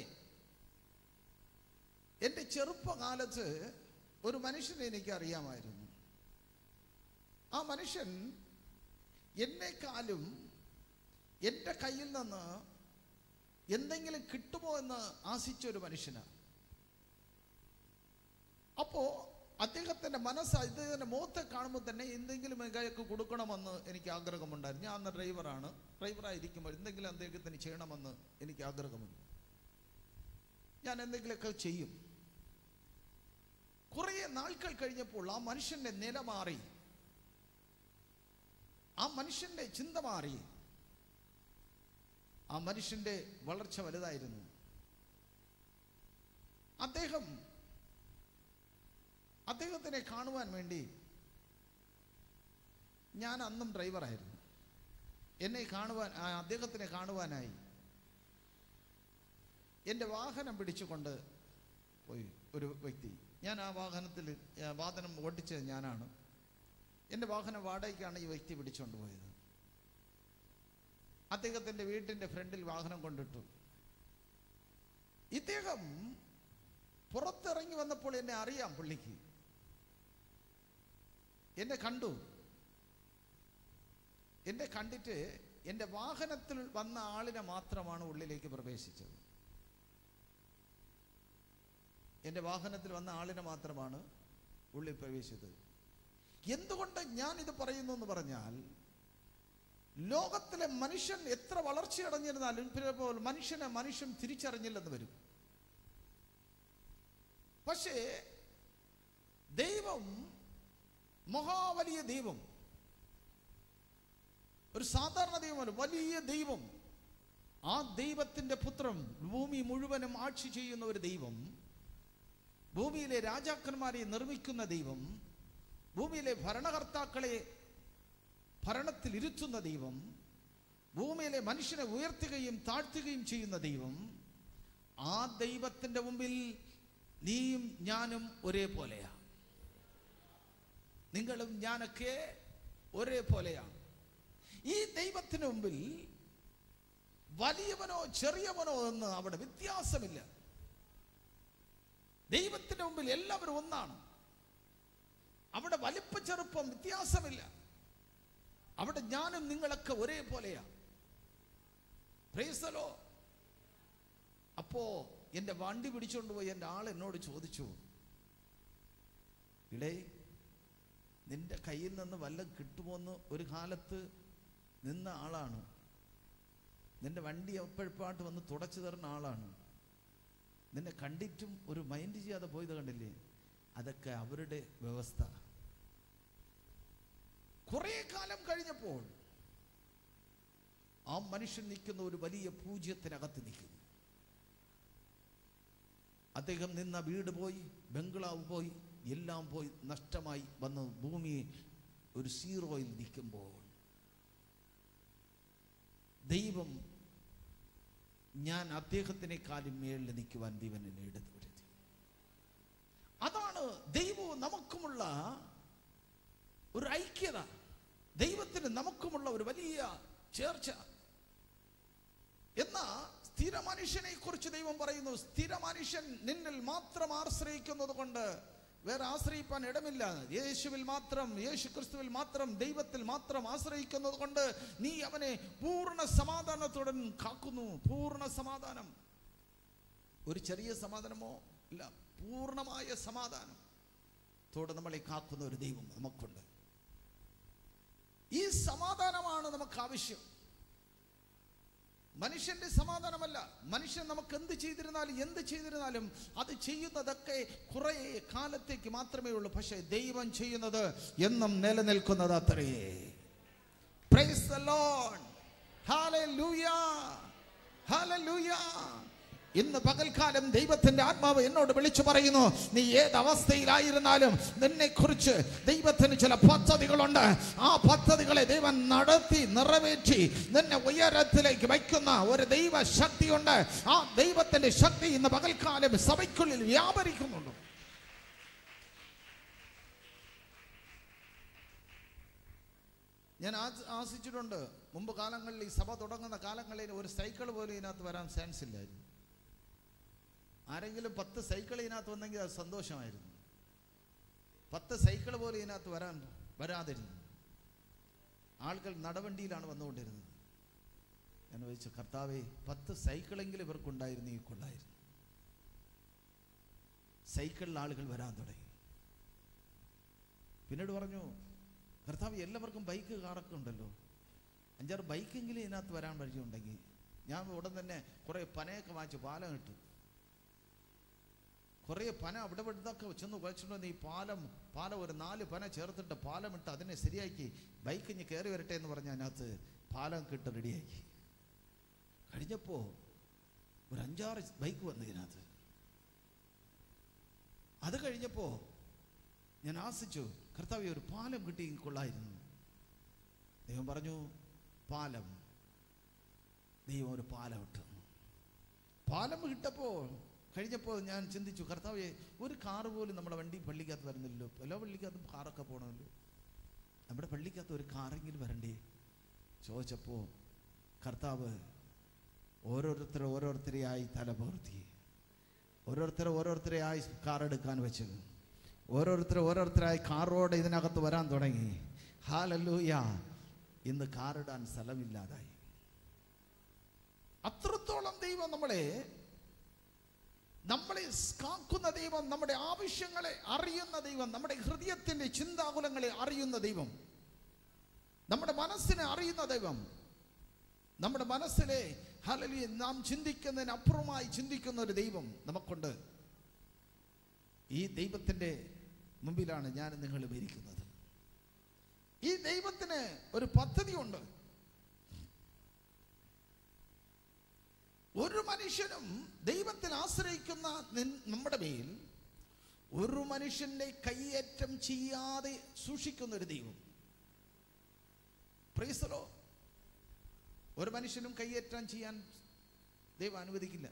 എൻ്റെ ചെറുപ്പകാലത്ത് ഒരു മനുഷ്യനെ എനിക്ക് അറിയാമായിരുന്നു ആ മനുഷ്യൻ എന്നെക്കാളും എൻ്റെ കയ്യിൽ നിന്ന് എന്തെങ്കിലും കിട്ടുമോ എന്ന് ആശിച്ച ഒരു മനുഷ്യനാണ് അപ്പോ അദ്ദേഹത്തിന്റെ മനസ്സ് അദ്ദേഹത്തിന്റെ മുഖത്തെ കാണുമ്പോൾ തന്നെ എന്തെങ്കിലും അയാൾക്ക് കൊടുക്കണമെന്ന് എനിക്ക് ആഗ്രഹമുണ്ടായിരുന്നു ഞാൻ അന്ന് ഡ്രൈവറാണ് ഡ്രൈവറായിരിക്കുമ്പോൾ എന്തെങ്കിലും അദ്ദേഹത്തിന് ചെയ്യണമെന്ന് എനിക്ക് ആഗ്രഹമുണ്ട് ഞാൻ എന്തെങ്കിലുമൊക്കെ ചെയ്യും കുറേ നാൾകൾ കഴിഞ്ഞപ്പോൾ ആ മനുഷ്യന്റെ നില മാറി ആ മനുഷ്യന്റെ ചിന്ത മാറി ആ മനുഷ്യന്റെ വളർച്ച വലുതായിരുന്നു അദ്ദേഹം അദ്ദേഹത്തിനെ കാണുവാൻ വേണ്ടി ഞാൻ അന്നും ഡ്രൈവറായിരുന്നു എന്നെ കാണുവാൻ ആ അദ്ദേഹത്തിനെ കാണുവാനായി എൻ്റെ വാഹനം പിടിച്ചുകൊണ്ട് പോയി ഒരു വ്യക്തി ഞാൻ ആ വാഹനത്തിൽ ആ വാഹനം ഓടിച്ചത് ഞാനാണ് എൻ്റെ വാഹനം വാടകയ്ക്കാണ് ഈ വ്യക്തി പിടിച്ചുകൊണ്ട് പോയത് അദ്ദേഹത്തിൻ്റെ വീട്ടിൻ്റെ ഫ്രണ്ടിൽ വാഹനം കൊണ്ടിട്ടു ഇദ്ദേഹം പുറത്തിറങ്ങി വന്നപ്പോൾ എന്നെ അറിയാം പുള്ളിക്ക് എന്നെ കണ്ടു എന്നെ കണ്ടിട്ട് എൻ്റെ വാഹനത്തിൽ വന്ന ആളിനെ മാത്രമാണ് ഉള്ളിലേക്ക് പ്രവേശിച്ചത് എൻ്റെ വാഹനത്തിൽ വന്ന ആളിനെ മാത്രമാണ് ഉള്ളിൽ പ്രവേശിച്ചത് എന്തുകൊണ്ട് ഞാൻ ഇത് പറയുന്നു എന്ന് പറഞ്ഞാൽ ലോകത്തിലെ മനുഷ്യൻ എത്ര വളർച്ചയടഞ്ഞിരുന്നാലും ചിലപ്പോൾ മനുഷ്യനെ മനുഷ്യൻ തിരിച്ചറിഞ്ഞില്ലെന്ന് വരും പക്ഷേ ദൈവം മഹാവലിയ ദൈവം ഒരു സാധാരണ ദൈവമല്ല വലിയ ദൈവം ആ ദൈവത്തിന്റെ പുത്രം ഭൂമി മുഴുവനും ആക്ഷി ചെയ്യുന്ന ഒരു ദൈവം ഭൂമിയിലെ രാജാക്കന്മാരെ നിർമ്മിക്കുന്ന ദൈവം ഭൂമിയിലെ ഭരണകർത്താക്കളെ ഭരണത്തിൽ ഇരുത്തുന്ന ദൈവം ഭൂമിയിലെ മനുഷ്യനെ ഉയർത്തുകയും താഴ്ത്തുകയും ചെയ്യുന്ന ദൈവം ആ ദൈവത്തിന്റെ മുമ്പിൽ നീയും ഞാനും ഒരേപോലെയാണ് നിങ്ങളും ഞാനൊക്കെ ഒരേപോലെയാണ് ഈ ദൈവത്തിന് മുമ്പിൽ വലിയവനോ ചെറിയവനോ എന്ന് അവിടെ വ്യത്യാസമില്ല ദൈവത്തിന്റെ മുമ്പിൽ എല്ലാവരും ഒന്നാണ് അവിടെ വലിപ്പ ചെറുപ്പം വ്യത്യാസമില്ല അവിടെ ഞാനും നിങ്ങളൊക്കെ ഒരേപോലെയാണ് പ്രേസലോ അപ്പോ എൻ്റെ വണ്ടി പിടിച്ചുകൊണ്ട് പോയി എൻ്റെ ആൾ എന്നോട് ചോദിച്ചു ഇടേ നിന്റെ കയ്യിൽ നിന്ന് വല്ലതും കിട്ടുമോന്ന് ഒരു കാലത്ത് നിന്ന ആളാണ് നിന്റെ വണ്ടി എപ്പോഴപ്പാട്ട് വന്ന് തുടച്ചു തരുന്ന ആളാണ് നിന്നെ കണ്ടിട്ടും ഒരു മൈൻഡ് ചെയ്യാതെ പോയത് കണ്ടില്ലേ അതൊക്കെ അവരുടെ വ്യവസ്ഥ കുറെ കാലം കഴിഞ്ഞപ്പോൾ ആ മനുഷ്യൻ നിൽക്കുന്ന ഒരു വലിയ പൂജ്യത്തിനകത്ത് നിൽക്കുന്നു അദ്ദേഹം നിന്ന വീട് പോയി ബംഗ്ലാവ് പോയി എല്ലാം പോയി നഷ്ടമായി വന്ന് ഭൂമി ഒരു സീറോയിൽ നിൽക്കുമ്പോൾ ദൈവം ഞാൻ അദ്ദേഹത്തിനേക്കാളും മേളിൽ നിൽക്കുവാൻ ദൈവൻ എന്നെ എടുത്തു വരുത്തി അതാണ് ദൈവവും നമുക്കുമുള്ള ഒരു ഐക്യത ദൈവത്തിന് നമുക്കുമുള്ള ഒരു വലിയ ചേർച്ച എന്നാ സ്ഥിര മനുഷ്യനെ കുറിച്ച് ദൈവം പറയുന്നു സ്ഥിര മനുഷ്യൻ നിന്നിൽ മാത്രം ആശ്രയിക്കുന്നത് കൊണ്ട് വേറെ ആശ്രയിപ്പാൻ ഇടമില്ല യേശുവിൽ മാത്രം യേശു ക്രിസ്തുവിൽ മാത്രം ദൈവത്തിൽ മാത്രം ആശ്രയിക്കുന്നത് കൊണ്ട് നീ അവനെ പൂർണ്ണ സമാധാനത്തോടെ കാക്കുന്നു പൂർണ്ണ സമാധാനം ഒരു ചെറിയ സമാധാനമോ ഇല്ല പൂർണ്ണമായ സമാധാനം തോടെ നമ്മളെ കാക്കുന്ന ഒരു ദൈവം നമുക്കുണ്ട് ഈ സമാധാനമാണ് നമുക്ക് ആവശ്യം മനുഷ്യന്റെ സമാധാനമല്ല മനുഷ്യൻ നമുക്ക് എന്ത് ചെയ്തിരുന്നാലും എന്ത് ചെയ്തിരുന്നാലും അത് ചെയ്യുന്നതൊക്കെ കുറെ കാലത്തേക്ക് മാത്രമേ ഉള്ളൂ പക്ഷേ ദൈവം ചെയ്യുന്നത് എന്നും നിലനിൽക്കുന്നത് അത്രേ Praise the Lord. Hallelujah. Hallelujah. ഇന്ന് പകൽക്കാലം ദൈവത്തിന്റെ ആത്മാവ് എന്നോട് വിളിച്ചു പറയുന്നു നീ ഏത് അവസ്ഥയിലായിരുന്നാലും നിന്നെ കുറിച്ച് ദൈവത്തിന് ചില പദ്ധതികളുണ്ട് ആ പദ്ധതികളെ ദൈവം നടത്തി നിറവേറ്റി നിന്നെ ഉയരത്തിലേക്ക് വയ്ക്കുന്ന ഒരു ദൈവ ശക്തിയുണ്ട് ആ ദൈവത്തിന്റെ ശക്തി ഇന്ന് പകൽക്കാലം സഭയ്ക്കുള്ളിൽ വ്യാപരിക്കുന്നുണ്ട് ഞാൻ ആസ്- ആശിച്ചിട്ടുണ്ട് മുമ്പ് കാലങ്ങളിൽ ഈ സഭ തുടങ്ങുന്ന കാലങ്ങളിൽ ഒരു സൈക്കിൾ പോലും ഇതിനകത്ത് വരാൻ ചാൻസ് ഇല്ലായിരുന്നു ആരെങ്കിലും പത്ത് സൈക്കിൾ ഇതിനകത്ത് വന്നെങ്കിൽ അത് സന്തോഷമായിരുന്നു പത്ത് സൈക്കിൾ പോലും ഇതിനകത്ത് വരാൻ വരാതിരുന്നു ആളുകൾ നടവണ്ടിയിലാണ് വന്നുകൊണ്ടിരുന്നത് ഞാൻ ചോദിച്ചു കർത്താവേ പത്ത് സൈക്കിളെങ്കിലും ഇവർക്കുണ്ടായിരുന്നു ഈ കൊള്ളായിരുന്നു സൈക്കിളിൽ ആളുകൾ വരാൻ തുടങ്ങി പിന്നീട് പറഞ്ഞു കർത്താവ് എല്ലാവർക്കും ബൈക്ക് കാറൊക്കെ ഉണ്ടല്ലോ അഞ്ചാറ് ബൈക്കെങ്കിലും ഇതിനകത്ത് വരാൻ വഴിയുണ്ടെങ്കിൽ ഞാൻ ഉടൻ തന്നെ കുറേ പനയൊക്കെ വാങ്ങിച്ചു പാലം ഇട്ടു കുറേ പന അവിടെ ഇവിടുന്നൊക്കെ ചെന്ന് വെച്ചിട്ട് വന്ന് ഈ പാലം പാലം ഒരു നാല് പന ചേർത്തിട്ട് പാലം ഇട്ട് അതിനെ ശരിയാക്കി ബൈക്ക് ഇനി കയറി വരട്ടെ എന്ന് പറഞ്ഞ് അതിനകത്ത് പാലം കിട്ട് റെഡിയാക്കി കഴിഞ്ഞപ്പോൾ ഒരു അഞ്ചാറ് ബൈക്ക് വന്നു ഇതിനകത്ത് അത് കഴിഞ്ഞപ്പോൾ ഞാൻ ആശിച്ചു കർത്താവ് ഒരു പാലം കിട്ടി കൊള്ളായിരുന്നു ദൈവം പറഞ്ഞു പാലം ദൈവം ഒരു പാലം ഇട്ടു പാലം കിട്ടപ്പോൾ കഴിഞ്ഞപ്പോൾ ഞാൻ ചിന്തിച്ചു കർത്താവെ ഒരു കാറ് പോലും നമ്മുടെ വണ്ടി പള്ളിക്കകത്ത് വരുന്നില്ലല്ലോ എല്ലാ പള്ളിക്കകത്തും കാറൊക്കെ പോകണമല്ലോ നമ്മുടെ പള്ളിക്കകത്ത് ഒരു കാറെങ്കിലും വരണ്ടേ ചോദിച്ചപ്പോൾ കർത്താവ് ഓരോരുത്തരെ ഓരോരുത്തരെയായി തല പുകർത്തി ഓരോരുത്തരെ ഓരോരുത്തരെയായി കാർ എടുക്കാൻ വെച്ചത് ഓരോരുത്തരെ ഓരോരുത്തരായി കാറോടെ ഇതിനകത്ത് വരാൻ തുടങ്ങി ഹാലല്ലൂയ ഇന്ന് കാറിടാൻ സ്ഥലമില്ലാതായി അത്രത്തോളം ദൈവം നമ്മളെ നമ്മളെ കാക്കുന്ന ദൈവം നമ്മുടെ ആവശ്യങ്ങളെ അറിയുന്ന ദൈവം നമ്മുടെ ഹൃദയത്തിന്റെ ചിന്താകുലങ്ങളെ അറിയുന്ന ദൈവം നമ്മുടെ മനസ്സിനെ അറിയുന്ന ദൈവം നമ്മുടെ മനസ്സിലെ ഹലലി നാം ചിന്തിക്കുന്നതിന് അപ്പുറമായി ചിന്തിക്കുന്ന ഒരു ദൈവം നമുക്കുണ്ട് ഈ ദൈവത്തിന്റെ മുമ്പിലാണ് ഞാൻ നിങ്ങൾ ഇരിക്കുന്നത് ഈ ദൈവത്തിന് ഒരു പദ്ധതിയുണ്ട് ഒരു മനുഷ്യനും ദൈവത്തിൽ ആശ്രയിക്കുന്ന നിൻ- നമ്മുടെ മേൽ ഒരു മനുഷ്യന്റെ കയ്യേറ്റം ചെയ്യാതെ സൂക്ഷിക്കുന്ന ഒരു ദൈവം പ്രൈസലോ ഒരു മനുഷ്യനും കയ്യേറ്റം ചെയ്യാൻ ദൈവം അനുവദിക്കില്ല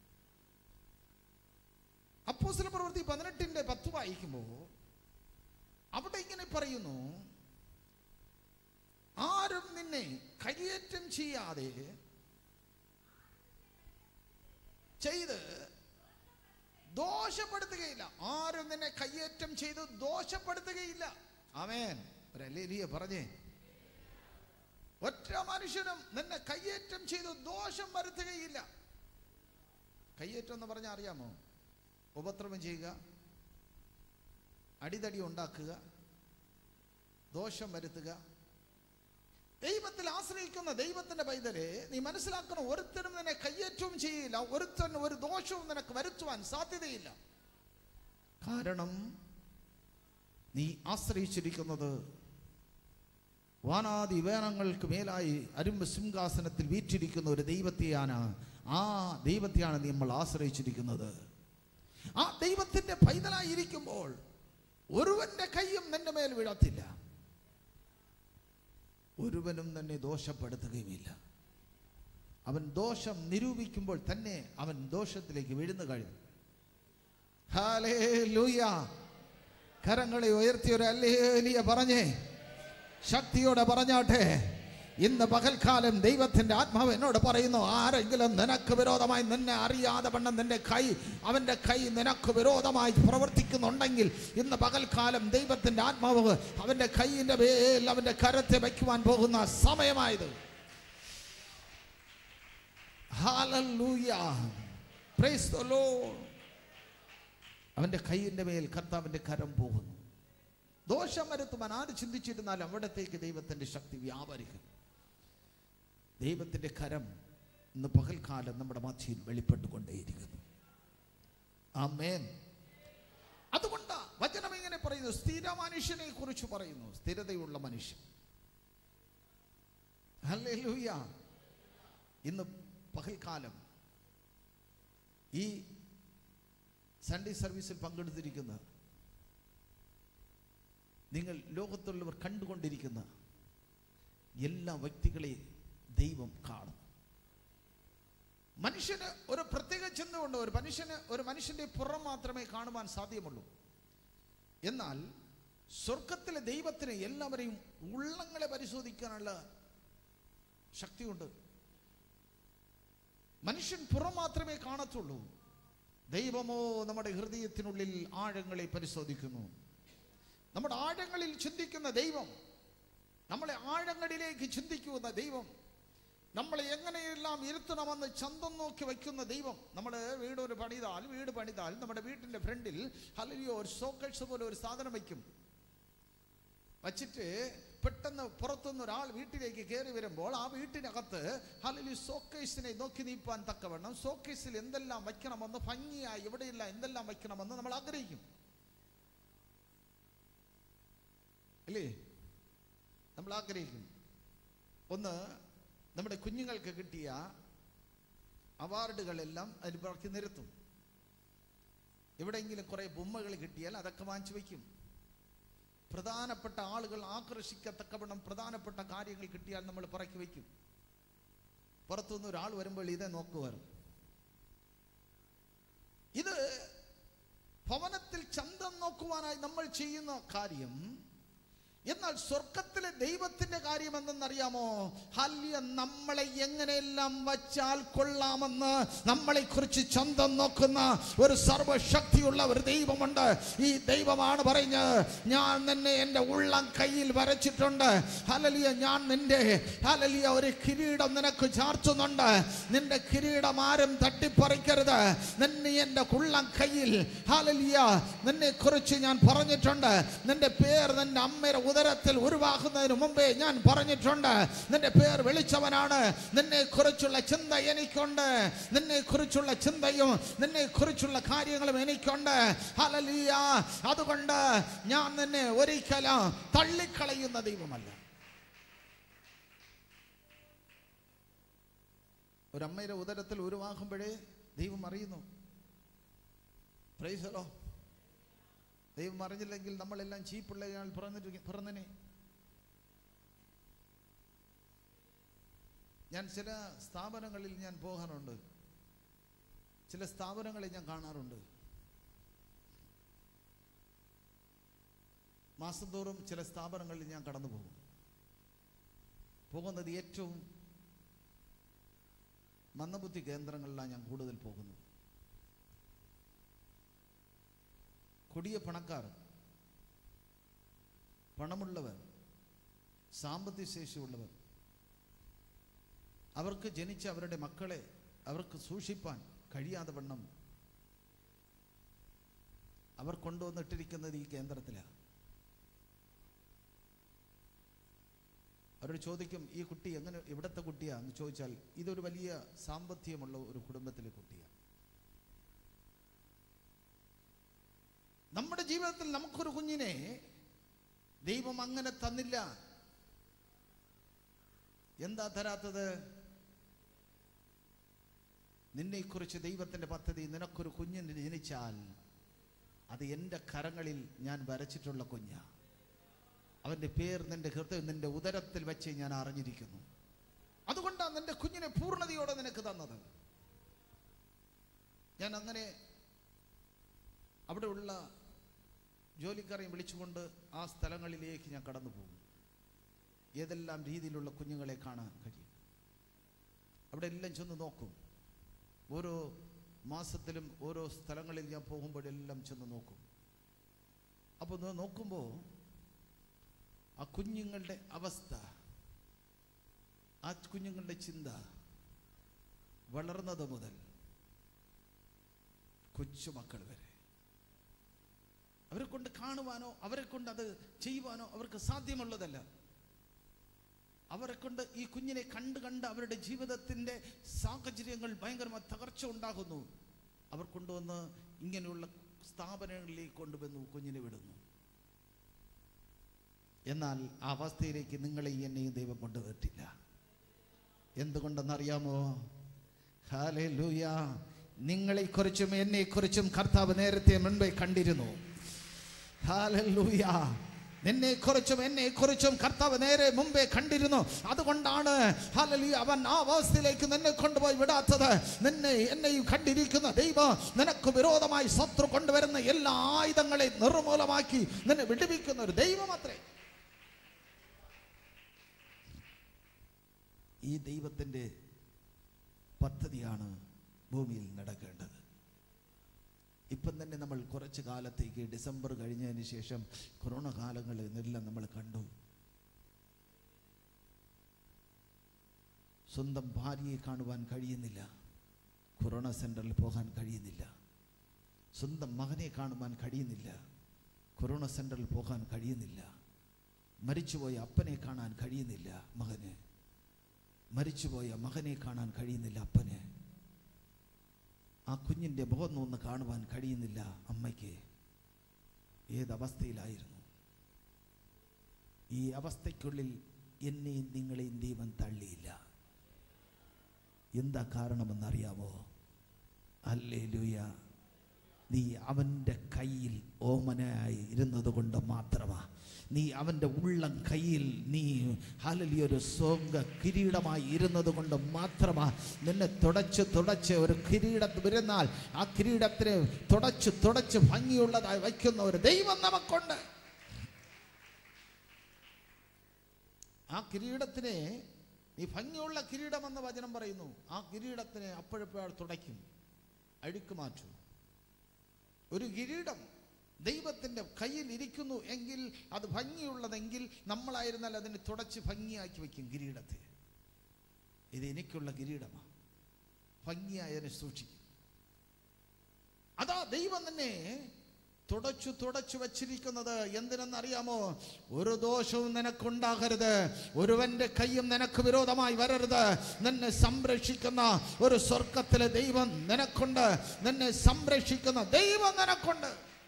അപ്പോസ്തല പ്രവൃത്തി പതിനെട്ടിന്റെ പത്ത് വായിക്കുമ്പോൾ അവിടെ ഇങ്ങനെ പറയുന്നു ആരും നിന്നെ കയ്യേറ്റം ചെയ്യാതെ ചെയ്ത് ദോഷപ്പെടുത്തുകയില്ല ആരും നിന്നെ കയ്യേറ്റം ചെയ്ത് ദോഷപ്പെടുത്തുകയില്ല ആമേൻ ഒരു അല്ലേലിയ പറഞ്ഞേ ഒറ്റ മനുഷ്യനും നിന്നെ കയ്യേറ്റം ചെയ്ത് ദോഷം വരുത്തുകയില്ല കയ്യേറ്റം എന്ന് പറഞ്ഞാൽ അറിയാമോ ഉപദ്രവം ചെയ്യുക അടിതടി ഉണ്ടാക്കുക ദോഷം വരുത്തുക ദൈവത്തിൽ ആശ്രയിക്കുന്ന ദൈവത്തിന്റെ പൈതലെ നീ മനസ്സിലാക്കണം ഒരുത്തരും നിന്നെ കയ്യേറ്റവും ചെയ്യില്ല ഒരുത്തൻ ഒരു ദോഷവും നിനക്ക് വരുത്തുവാൻ സാധ്യതയില്ല കാരണം നീ ആശ്രയിച്ചിരിക്കുന്നത് വാനാദി വേനങ്ങൾക്ക് മേലായി അരുമ്പ് സിംഹാസനത്തിൽ വീറ്റിരിക്കുന്ന ഒരു ദൈവത്തെയാണ് ആ ദൈവത്തെയാണ് നീ നമ്മൾ ആശ്രയിച്ചിരിക്കുന്നത് ആ ദൈവത്തിന്റെ പൈതലായിരിക്കുമ്പോൾ ഒരുവന്റെ കൈയും നിന്റെ മേൽ വീഴത്തില്ല ഒരുവനും തന്നെ ദോഷപ്പെടുത്തുകയുമില്ല അവൻ ദോഷം നിരൂപിക്കുമ്പോൾ തന്നെ അവൻ ദോഷത്തിലേക്ക് വീഴുന്നു കഴിയും ഹാലേലൂയ കരങ്ങളെ ഉയർത്തിയൊരു അല്ലേലിയ പറഞ്ഞേ ശക്തിയോടെ പറഞ്ഞാട്ടെ ഇന്ന് പകൽക്കാലം ദൈവത്തിന്റെ ആത്മാവ് എന്നോട് പറയുന്നു ആരെങ്കിലും നിനക്ക് വിരോധമായി നിന്നെ അറിയാതെ വണ്ണം നിന്റെ കൈ അവന്റെ കൈ നിനക്ക് വിരോധമായി പ്രവർത്തിക്കുന്നുണ്ടെങ്കിൽ ഇന്ന് പകൽക്കാലം ദൈവത്തിന്റെ ആത്മാവ് അവന്റെ കൈയിന്റെ മേൽ അവന്റെ കരത്തെ വയ്ക്കുവാൻ പോകുന്ന സമയമായത് Hallelujah. Praise the Lord. അവന്റെ കൈയിന്റെ മേൽ കർത്താവിന്റെ കരം പോകുന്നു ദോഷം വരുത്തുവാൻ ആര് ചിന്തിച്ചിരുന്നാൽ അവിടത്തേക്ക് ദൈവത്തിന്റെ ശക്തി വ്യാപരിക്കും ദൈവത്തിന്റെ കരം ഇന്ന് പകൽക്കാലം നമ്മുടെ മധ്യയിൽ വെളിപ്പെട്ടുകൊണ്ടേയിരിക്കുന്നു ആമേൻ അതുകൊണ്ട് വചനം ഇങ്ങനെ പറയുന്നു സ്ഥിര മനുഷ്യനെ കുറിച്ച് പറയുന്നു സ്ഥിരതയുള്ള മനുഷ്യൻ ഹല്ലേലൂയ ഇന്ന് പകൽക്കാലം ഈ സൺഡേ സർവീസിൽ പങ്കെടുത്തിരിക്കുന്ന നിങ്ങൾ ലോകത്തുള്ളവർ കണ്ടുകൊണ്ടിരിക്കുന്ന എല്ലാ വ്യക്തികളെയും ദൈവം കാണും മനുഷ്യന് ഒരു പ്രത്യേക ചിന്തയുണ്ട് ഒരു മനുഷ്യന് ഒരു മനുഷ്യന്റെ പുറം മാത്രമേ കാണുവാൻ സാധ്യമുള്ളൂ എന്നാൽ സ്വർഗത്തിലെ ദൈവത്തിന് എല്ലാവരെയും ഉള്ളങ്ങളെ പരിശോധിക്കാനുള്ള ശക്തിയുണ്ട് മനുഷ്യൻ പുറം മാത്രമേ കാണത്തുള്ളൂ ദൈവമോ നമ്മുടെ ഹൃദയത്തിനുള്ളിൽ ആഴങ്ങളെ പരിശോധിക്കുന്നു നമ്മുടെ ആഴങ്ങളിൽ ചിന്തിക്കുന്ന ദൈവം നമ്മളെ ആഴങ്ങളിലേക്ക് ചിന്തിക്കുന്ന ദൈവം നമ്മളെ എങ്ങനെയെല്ലാം ഇരുത്തണമെന്ന് ചന്തം നോക്കി വയ്ക്കുന്ന ദൈവം നമ്മൾ വീട് ഒരു പണിതാൽ വീട് പണിതാൽ നമ്മുടെ വീട്ടിന്റെ ഫ്രണ്ടിൽ അല്ലെങ്കിൽ ഒരു സോക്കേഴ്സ് പോലെ ഒരു സാധനം വയ്ക്കും വച്ചിട്ട് പെട്ടെന്ന് പുറത്തുനിന്ന് ഒരാൾ വീട്ടിലേക്ക് കയറി വരുമ്പോൾ ആ വീട്ടിനകത്ത് അല്ലെങ്കിൽ സോക്കേസിനെ നോക്കി നീപ്പാൻ തക്കവണ്ണം സോക്കേസിൽ എന്തെല്ലാം വയ്ക്കണമെന്ന് ഭംഗിയായി എവിടെയില്ല എന്തെല്ലാം വയ്ക്കണമെന്ന് നമ്മൾ ആഗ്രഹിക്കും അല്ലേ നമ്മൾ ആഗ്രഹിക്കും ഒന്ന് നമ്മുടെ കുഞ്ഞുങ്ങൾക്ക് കിട്ടിയ അവാർഡുകളെല്ലാം അതിൽ പുറക്കി നിരത്തും എവിടെയെങ്കിലും കുറെ ബൊമ്മകൾ കിട്ടിയാൽ അതൊക്കെ വാങ്ങിച്ചു വയ്ക്കും പ്രധാനപ്പെട്ട ആളുകൾ ആകർഷിക്കത്തക്കവണ്ണം പ്രധാനപ്പെട്ട കാര്യങ്ങൾ കിട്ടിയാൽ നമ്മൾ പറക്കി വയ്ക്കും പുറത്തുനിന്ന് ഒരാൾ വരുമ്പോൾ ഇതേ നോക്കുവാർ ഇത് ഭവനത്തിൽ ചന്തം നോക്കുവാനായി നമ്മൾ ചെയ്യുന്ന കാര്യം എന്നാൽ സ്വർഗത്തിലെ ദൈവത്തിന്റെ കാര്യം എന്തെന്നറിയാമോ ഹല്യ നമ്മളെ എങ്ങനെയെല്ലാം വച്ചാൽ കൊള്ളാമെന്ന് നമ്മളെ കുറിച്ച് ചന്തം നോക്കുന്ന ഒരു സർവശക്തിയുള്ള ഒരു ദൈവമുണ്ട് ഈ ദൈവമാണ് പറഞ്ഞത് ഞാൻ നിന്നെ എൻ്റെ ഉള്ളം കയ്യിൽ വരച്ചിട്ടുണ്ട് ഹലലിയ ഞാൻ നിന്റെ ഹലലിയ ഒരു കിരീടം നിനക്ക് ചാർത്തുന്നുണ്ട് നിന്റെ കിരീടം ആരും തട്ടിപ്പറിക്കരുത് നിന്നെ എൻ്റെ ഉള്ളം കയ്യിൽ ഹലലിയ നിന്നെ കുറിച്ച് ഞാൻ പറഞ്ഞിട്ടുണ്ട് നിന്റെ പേർ നിന്റെ അമ്മയുടെ ഉദരത്തിൽ ഉരുവാകുന്നതിന് മുമ്പേ ഞാൻ പറഞ്ഞിട്ടുണ്ട് നിന്റെ പേർ വിളിച്ചവനാണ് നിന്നെ കുറിച്ചുള്ള ചിന്ത എനിക്കുണ്ട് നിന്നെ കുറിച്ചുള്ള ചിന്തയും നിന്നെ കുറിച്ചുള്ള കാര്യങ്ങളും എനിക്കുണ്ട് ഹലലിയ അതുകൊണ്ട് ഞാൻ നിന്നെ ഒരിക്കലും തള്ളിക്കളയുന്ന ദൈവമല്ല ഒരമ്മയുടെ ഉദരത്തിൽ ഉരുവാകുമ്പോഴേ ദൈവം അറിയുന്നു പ്രൈസലോ ദൈവം അറിഞ്ഞില്ലെങ്കിൽ നമ്മളെല്ലാം ചീപ്പിള്ളയാൾ പിറന്നിട്ട് പിറന്നനെ ഞാൻ ചില സ്ഥാപനങ്ങളിൽ ഞാൻ പോകാറുണ്ട് ചില സ്ഥാപനങ്ങളിൽ ഞാൻ കാണാറുണ്ട് മാസം തോറും ചില സ്ഥാപനങ്ങളിൽ ഞാൻ കടന്നു പോകും പോകുന്നത് ഏറ്റവും മന്ദബുദ്ധി കേന്ദ്രങ്ങളിലാണ് ഞാൻ കൂടുതൽ പോകുന്നത് കൊടിയ പണക്കാർ പണമുള്ളവർ സാമ്പത്തിക ശേഷിയുള്ളവർ അവർക്ക് ജനിച്ച അവരുടെ മക്കളെ അവർക്ക് സൂക്ഷിപ്പാൻ കഴിയാതെ വണ്ണം അവർ കൊണ്ടുവന്നിട്ടിരിക്കുന്നത് ഈ കേന്ദ്രത്തിലാണ് അവരോട് ചോദിക്കും ഈ കുട്ടി എങ്ങനെ എവിടത്തെ കുട്ടിയാ എന്ന് ചോദിച്ചാൽ ഇതൊരു വലിയ സാമ്പത്തികമുള്ള ഒരു കുടുംബത്തിലെ കുട്ടിയാണ് നമ്മുടെ ജീവിതത്തിൽ നമുക്കൊരു കുഞ്ഞിനെ ദൈവം അങ്ങനെ തന്നില്ല എന്താ തരാത്തത് നിന്നെക്കുറിച്ച് ദൈവത്തിന്റെ പദ്ധതി നിനക്കൊരു കുഞ്ഞിന് ജനിച്ചാൽ അത് എൻ്റെ കരങ്ങളിൽ ഞാൻ വരച്ചിട്ടുള്ള കുഞ്ഞാ അവന്റെ പേർ നിന്റെ ഹൃദയം നിന്റെ ഉദരത്തിൽ വെച്ച് ഞാൻ അറിഞ്ഞിരിക്കുന്നു അതുകൊണ്ടാണ് നിന്റെ കുഞ്ഞിനെ പൂർണ്ണതയോടെ നിനക്ക് തന്നത് ഞാൻ അങ്ങനെ അവിടെയുള്ള ജോലിക്കാരെയും വിളിച്ചുകൊണ്ട് ആ സ്ഥലങ്ങളിലേക്ക് ഞാൻ കടന്നു പോകും ഏതെല്ലാം രീതിയിലുള്ള കുഞ്ഞുങ്ങളെ കാണാൻ കഴിയും അവിടെ എല്ലാം ചെന്ന് നോക്കും ഓരോ മാസത്തിലും ഓരോ സ്ഥലങ്ങളിൽ ഞാൻ പോകുമ്പോഴെല്ലാം ചെന്ന് നോക്കും അപ്പോൾ നോ- നോക്കുമ്പോൾ ആ കുഞ്ഞുങ്ങളുടെ അവസ്ഥ ആ കുഞ്ഞുങ്ങളുടെ ചിന്ത വളർന്നത് മുതൽ കൊച്ചുമക്കൾ വരെ അവരെ കൊണ്ട് കാണുവാനോ അവരെ കൊണ്ട് അത് ചെയ്യുവാനോ അവർക്ക് സാധ്യമുള്ളതല്ല അവരെ കൊണ്ട് ഈ കുഞ്ഞിനെ കണ്ട് കണ്ട് അവരുടെ ജീവിതത്തിൻ്റെ സാഹചര്യങ്ങൾ ഭയങ്കരമായി തകർച്ച ഉണ്ടാകുന്നു അവർ കൊണ്ടുവന്ന് ഇങ്ങനെയുള്ള സ്ഥാപനങ്ങളിലേക്ക് കൊണ്ടുവന്നു കുഞ്ഞിനെ വിടുന്നു എന്നാൽ ആ അവസ്ഥയിലേക്ക് നിങ്ങളെയും എന്നെയും ദൈവം കൊണ്ടുവരത്തില്ല എന്തുകൊണ്ടെന്നറിയാമോ ഹാലൂയ നിങ്ങളെക്കുറിച്ചും എന്നെക്കുറിച്ചും കർത്താവ് നേരത്തെ മുൻപേ കണ്ടിരുന്നു ഹാലൂയ നിന്നെക്കുറിച്ചും എന്നെക്കുറിച്ചും കർത്താവ് നേരെ മുമ്പേ കണ്ടിരുന്നു അതുകൊണ്ടാണ് ഹാലലൂയ അവൻ ആ അവസ്ഥയിലേക്ക് നിന്നെ കൊണ്ടുപോയി വിടാത്തത് നിന്നെ എന്നെയും കണ്ടിരിക്കുന്ന ദൈവം നിനക്ക് വിരോധമായി ശത്രു കൊണ്ടുവരുന്ന എല്ലാ ആയുധങ്ങളെയും നിർമൂലമാക്കി നിന്നെ വിടുവിക്കുന്ന ഒരു ദൈവം അത്രേ ഈ ദൈവത്തിൻ്റെ പദ്ധതിയാണ് ഭൂമിയിൽ നടക്കേണ്ടത് ഇപ്പം തന്നെ നമ്മൾ കുറച്ച് കാലത്തേക്ക് ഡിസംബർ കഴിഞ്ഞതിന് ശേഷം കൊറോണ കാലങ്ങൾ എന്നെല്ലാം നമ്മൾ കണ്ടു സ്വന്തം ഭാര്യയെ കാണുവാൻ കഴിയുന്നില്ല കൊറോണ സെൻറ്ററിൽ പോകാൻ കഴിയുന്നില്ല സ്വന്തം മകനെ കാണുവാൻ കഴിയുന്നില്ല കൊറോണ സെൻറ്ററിൽ പോകാൻ കഴിയുന്നില്ല മരിച്ചുപോയ അപ്പനെ കാണാൻ കഴിയുന്നില്ല മകന് മരിച്ചുപോയ മകനെ കാണാൻ കഴിയുന്നില്ല അപ്പന് ആ കുഞ്ഞിൻ്റെ മുഖം ഒന്ന് കാണുവാൻ കഴിയുന്നില്ല അമ്മയ്ക്ക് ഏതവസ്ഥയിലായിരുന്നു ഈ അവസ്ഥയ്ക്കുള്ളിൽ എന്നെയും നിങ്ങളെയും ദൈവം തള്ളിയില്ല എന്താ കാരണമെന്നറിയാമോ അല്ലേ ലൂയ നീ അവൻ്റെ കയ്യിൽ ഓമനയായി ഇരുന്നത് കൊണ്ട് മാത്രമാ നീ അവൻ്റെ ഉള്ളം കയ്യിൽ നീ ഹാലലി ഒരു സ്വർഗ കിരീടമായി ഇരുന്നത് കൊണ്ട് മാത്രമാ നിന്നെ തുടച്ച് തുടച്ച് ഒരു കിരീടം വരുന്നാൽ ആ കിരീടത്തിന് തുടച്ച് തുടച്ച് ഭംഗിയുള്ളതായി വയ്ക്കുന്ന ഒരു ദൈവം നമുക്കുണ്ട് ആ കിരീടത്തിനെ നീ ഭംഗിയുള്ള കിരീടമെന്ന് വചനം പറയുന്നു ആ കിരീടത്തിനെ അപ്പോഴപ്പോഴാൾ തുടയ്ക്കും അഴുക്ക് മാറ്റും ഒരു കിരീടം ദൈവത്തിൻ്റെ കയ്യിൽ ഇരിക്കുന്നു എങ്കിൽ അത് ഭംഗിയുള്ളതെങ്കിൽ നമ്മളായിരുന്നാൽ അതിനെ തുടച്ച് ഭംഗിയാക്കി വയ്ക്കും കിരീടത്തെ ഇത് എനിക്കുള്ള കിരീടമാണ് ഭംഗിയായി അതിനെ സൂക്ഷിക്കും അതാ ദൈവം തന്നെ തുടച്ചു തുടച്ചു വച്ചിരിക്കുന്നത് എന്തിനെന്നറിയാമോ ഒരു ദോഷവും നിനക്കുണ്ടാകരുത് ഒരുവന്റെ കൈയും നിനക്ക് വിരോധമായി വരരുത് നിന്നെ സംരക്ഷിക്കുന്ന ഒരു സ്വർഗത്തിലെ ദൈവം നിനക്കുണ്ട് നിന്നെ സംരക്ഷിക്കുന്ന ദൈവം നിനക്കുണ്ട്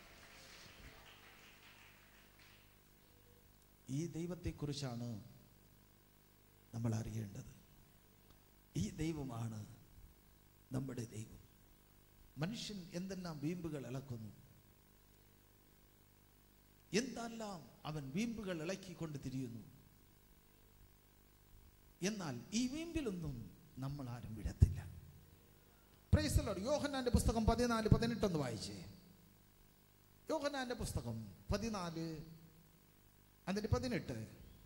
ഈ ദൈവത്തെക്കുറിച്ചാണ് നമ്മൾ അറിയേണ്ടത് ഈ ദൈവമാണ് നമ്മുടെ ദൈവം മനുഷ്യൻ എന്തെല്ലാം വീമ്പുകൾ ഇളക്കുന്നു എന്തെല്ലാം അവൻ വീമ്പുകൾ ഇളക്കിക്കൊണ്ട് തിരിയുന്നു എന്നാൽ ഈ വീമ്പിലൊന്നും നമ്മൾ ആരും വിടത്തില്ല പ്രൈസലോട് യോഹന്നാന്റെ പുസ്തകം പതിനാല് പതിനെട്ടൊന്ന് വായിച്ചേ യോഹന്നാന്റെ പുസ്തകം പതിനാല് അതിന്റെ പതിനെട്ട്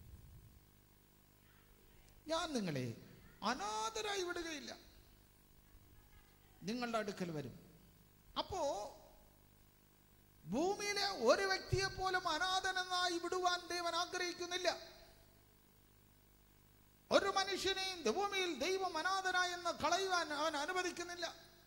ഞാൻ നിങ്ങളെ അനാഥരായി വിടുകയില്ല നിങ്ങളുടെ അടുക്കൽ വരും അപ്പോ ഭൂമിയിലെ ഒരു വ്യക്തിയെ പോലും അനാഥനെന്നായി വിടുവാൻ ദൈവൻ ആഗ്രഹിക്കുന്നില്ല ഒരു മനുഷ്യനെയും ഭൂമിയിൽ ദൈവം അനാഥനായെന്ന് കളയുവാൻ അവൻ അനുവദിക്കുന്നില്ല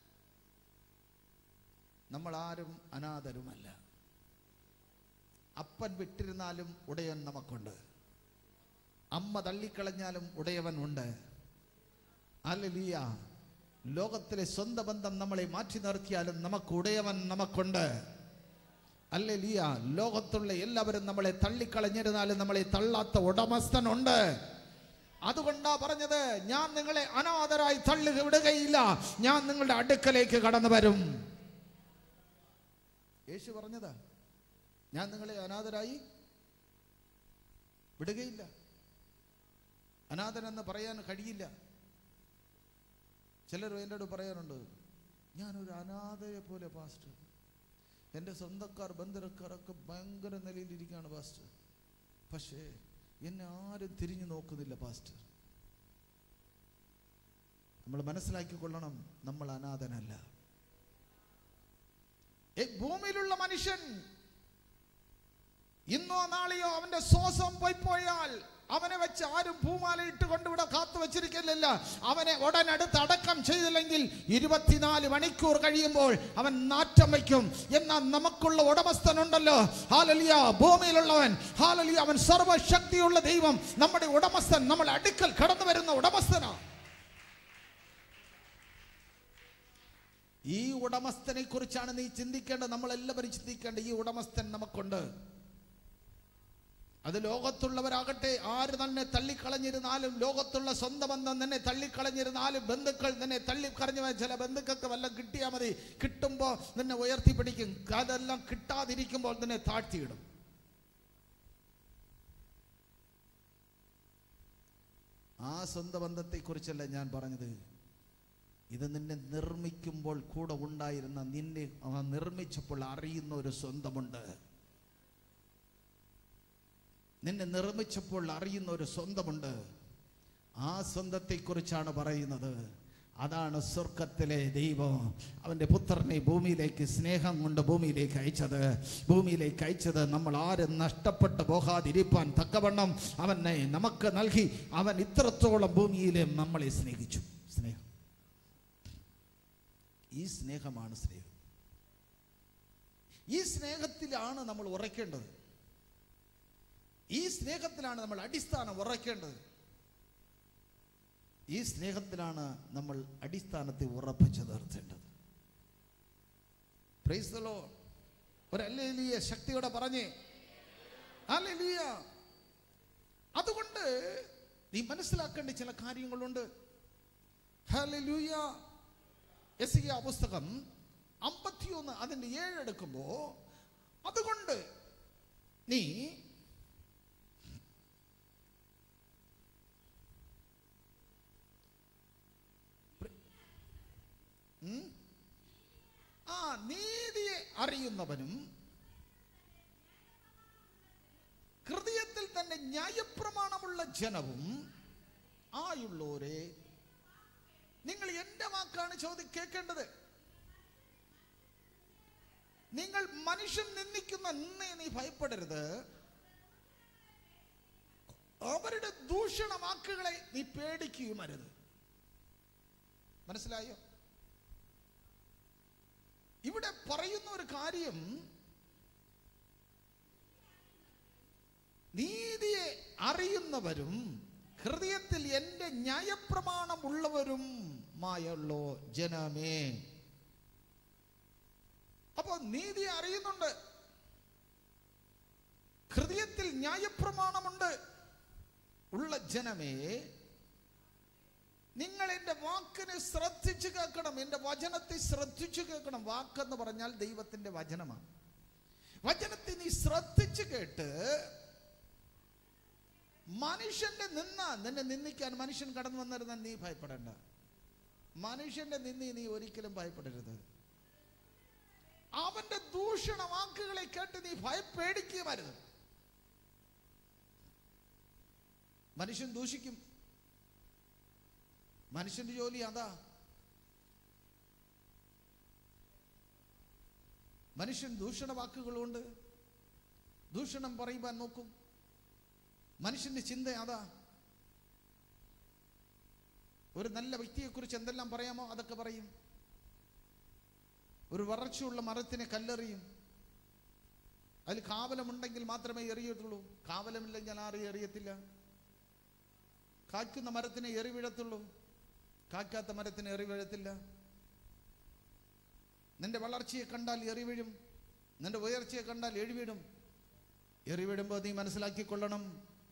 നമ്മൾ ആരും അനാഥരുമല്ല അപ്പൻ വിട്ടിരുന്നാലും ഉടയൻ നമുക്കുണ്ട് അമ്മ തള്ളിക്കളഞ്ഞാലും ഉടയവൻ ഉണ്ട് അല്ലലിയ ലോകത്തിലെ സ്വന്തം ബന്ധം നമ്മളെ മാറ്റി നിർത്തിയാലും നമുക്ക് ഉടയവൻ നമുക്കുണ്ട് അല്ലേ ലിയ ലോകത്തുള്ള എല്ലാവരും നമ്മളെ തള്ളിക്കളഞ്ഞിരുന്നാലും നമ്മളെ തള്ളാത്ത ഉടമസ്ഥനുണ്ട് അതുകൊണ്ടാ പറഞ്ഞത് ഞാൻ നിങ്ങളെ അനാഥരായി തള്ളി വിടുകയില്ല ഞാൻ നിങ്ങളുടെ അടുക്കലേക്ക് കടന്നു വരും യേശു പറഞ്ഞതാ ഞാൻ നിങ്ങളെ അനാഥരായി വിടുകയില്ല അനാഥനെന്ന് പറയാൻ കഴിയില്ല ചിലർ എന്നോട് പറയാറുണ്ട് ഞാനൊരു അനാഥയെ പോലെ പാസ്റ്റർ എൻ്റെ സ്വന്തക്കാർ ബന്ധുക്കാരൊക്കെ ഭയങ്കര നിലയിലിരിക്കുകയാണ് പാസ്റ്റർ പക്ഷേ എന്നെ ആരും തിരിഞ്ഞു നോക്കുന്നില്ല പാസ്റ്റർ നമ്മൾ മനസ്സിലാക്കിക്കൊള്ളണം നമ്മൾ അനാഥനല്ല ഈ ഭൂമിയിലുള്ള മനുഷ്യൻ ഇന്നോ നാളെയോ അവന്റെ ശ്വാസം പോയി പോയാൽ അവനെ വെച്ച് ആരും പൂമാല ഇട്ടുകൊണ്ട് ഇവിടെ കാത്തു വെച്ചിരിക്കില്ല അവനെ ഉടനടുത്ത് അടക്കം ചെയ്തില്ലെങ്കിൽ ഇരുപത്തിനാല് മണിക്കൂർ കഴിയുമ്പോൾ അവൻ നാറ്റം വയ്ക്കും എന്നാൽ നമുക്കുള്ള ഉടമസ്ഥനുണ്ടല്ലോ ഹാലലിയ ഭൂമിയിലുള്ളവൻ ഹാലലിയ അവൻ സർവശക്തിയുള്ള ദൈവം നമ്മുടെ ഉടമസ്ഥൻ നമ്മുടെ അടുക്കൽ കടന്നു വരുന്ന ഉടമസ്ഥനാണ് ഈ ഉടമസ്ഥനെ കുറിച്ചാണ് നീ ചിന്തിക്കേണ്ടത് നമ്മളെല്ലാവരും ചിന്തിക്കേണ്ടത് ഈ ഉടമസ്ഥൻ നമുക്കുണ്ട് അത് ലോകത്തുള്ളവരാകട്ടെ ആര് തന്നെ തള്ളിക്കളഞ്ഞിരുന്നാലും ലോകത്തുള്ള സ്വന്തം ബന്ധം നിന്നെ തള്ളിക്കളഞ്ഞിരുന്നാലും ബന്ധുക്കൾ നിന്നെ തള്ളിക്കളഞ്ഞ ചില ബന്ധുക്കൾക്ക് വല്ലതും കിട്ടിയാൽ മതി കിട്ടുമ്പോൾ നിന്നെ ഉയർത്തിപ്പിടിക്കും അതെല്ലാം കിട്ടാതിരിക്കുമ്പോൾ നിന്നെ താഴ്ത്തിയിടും ആ സ്വന്തം ബന്ധത്തെക്കുറിച്ചല്ല ഞാൻ പറഞ്ഞത് ഇത് നിന്നെ നിർമ്മിക്കുമ്പോൾ കൂടെ ഉണ്ടായിരുന്ന നിന്നെ അവ നിർമ്മിച്ചപ്പോൾ അറിയുന്ന ഒരു സ്വന്തമുണ്ട് നിന്നെ നിർമ്മിച്ചപ്പോൾ അറിയുന്ന ഒരു സ്വന്തമുണ്ട് ആ സ്വന്തത്തെക്കുറിച്ചാണ് പറയുന്നത് അതാണ് സ്വർഗത്തിലെ ദൈവം അവൻ്റെ പുത്രനെ ഭൂമിയിലേക്ക് സ്നേഹം കൊണ്ട് ഭൂമിയിലേക്ക് അയച്ചത് ഭൂമിയിലേക്ക് അയച്ചത് നമ്മൾ ആരും നഷ്ടപ്പെട്ടു പോകാതിരിപ്പാൻ തക്കവണ്ണം അവനെ നമുക്ക് നൽകി അവൻ ഇത്രത്തോളം ഭൂമിയിൽ നമ്മളെ സ്നേഹിച്ചു സ്നേഹം ഈ സ്നേഹമാണ് സ്നേഹം ഈ സ്നേഹത്തിലാണ് നമ്മൾ ഉറയ്ക്കേണ്ടത് ഈ സ്നേഹത്തിലാണ് നമ്മൾ അടിസ്ഥാനം ഉറയ്ക്കേണ്ടത് ഈ സ്നേഹത്തിലാണ് നമ്മൾ അടിസ്ഥാനത്തെ ഉറപ്പിച്ചു നിർത്തേണ്ടത് Praise the Lord. ഒരു അല്ലേലിയ ശക്തിയോടെ പറഞ്ഞേ അല്ലേലിയ അതുകൊണ്ട് നീ മനസ്സിലാക്കേണ്ട ചില കാര്യങ്ങളുണ്ട് ഹല്ലേലൂയ എസ് പുസ്തകം അമ്പത്തിയൊന്ന് അതിൻ്റെ ഏഴെടുക്കുമ്പോ അതുകൊണ്ട് നീ ഉം? ആ നീതിയെ അറിയുന്നവനും ഹൃദയത്തിൽ തന്നെ ന്യായപ്രമാണമുള്ള ജനവും ആയുള്ളോരെ നിങ്ങൾ എന്റെ വാക്കാണ് ചോദി കേൾക്കേണ്ടത് നിങ്ങൾ മനുഷ്യൻ നിന്ദിക്കുന്ന നിന്നെ നീ ഭയപ്പെടരുത് അവരുടെ ദൂഷണ വാക്കുകളെ നീ പേടിക്കുകയും അരുത് മനസ്സിലായോ ഇവിടെ പറയുന്ന ഒരു കാര്യം നീതിയെ അറിയുന്നവരും ഹൃദയത്തിൽ എൻ്റെ ന്യായപ്രമാണമുള്ളവരും മായുള്ളോ ജനമേ അപ്പൊ നീതി അറിയുന്നുണ്ട് ഹൃദയത്തിൽ ന്യായപ്രമാണമുണ്ട് ഉള്ള ജനമേ നിങ്ങൾ എൻ്റെ വാക്കിനെ ശ്രദ്ധിച്ചു കേൾക്കണം എൻ്റെ വചനത്തെ ശ്രദ്ധിച്ചു കേൾക്കണം വാക്കെന്ന് പറഞ്ഞാൽ ദൈവത്തിൻ്റെ വചനമാണ് വചനത്തെ നീ ശ്രദ്ധിച്ചു കേട്ട് മനുഷ്യന്റെ നിന്ന നിന്നെ നിന്ദിക്കാൻ മനുഷ്യൻ കടന്നു വന്നിരുന്ന നീ ഭയപ്പെടേണ്ട മനുഷ്യന്റെ നിന്ദി നീ ഒരിക്കലും ഭയപ്പെടരുത് അവന്റെ ദൂഷണ വാക്കുകളെ കേട്ട് നീ ഭയപ്പേടിക്കുകയരുത് മനുഷ്യൻ ദൂഷിക്കും മനുഷ്യന്റെ ജോലി അതാ മനുഷ്യൻ ദൂഷണ വാക്കുകളുണ്ട് ദൂഷണം പറയുവാൻ നോക്കും മനുഷ്യന്റെ ചിന്ത അതാ ഒരു നല്ല വ്യക്തിയെക്കുറിച്ച് എന്തെല്ലാം പറയാമോ അതൊക്കെ പറയും ഒരു വറച്ചുള്ള മരത്തിനെ കല്ലെറിയും അതിൽ കാവലമുണ്ടെങ്കിൽ മാത്രമേ എറിയത്തുള്ളൂ കാവലമില്ലെങ്കിൽ ആരെയും എറിയത്തില്ല കായ്ക്കുന്ന മരത്തിനെ എറി വീഴത്തുള്ളൂ കാക്കാത്ത മരത്തിന് എറി വീഴത്തില്ല നിന്റെ വളർച്ചയെ കണ്ടാൽ എറി വീഴും നിന്റെ ഉയർച്ചയെ കണ്ടാൽ എഴി വീഴും എറി വീഴുമ്പോൾ നീ മനസ്സിലാക്കിക്കൊള്ളണം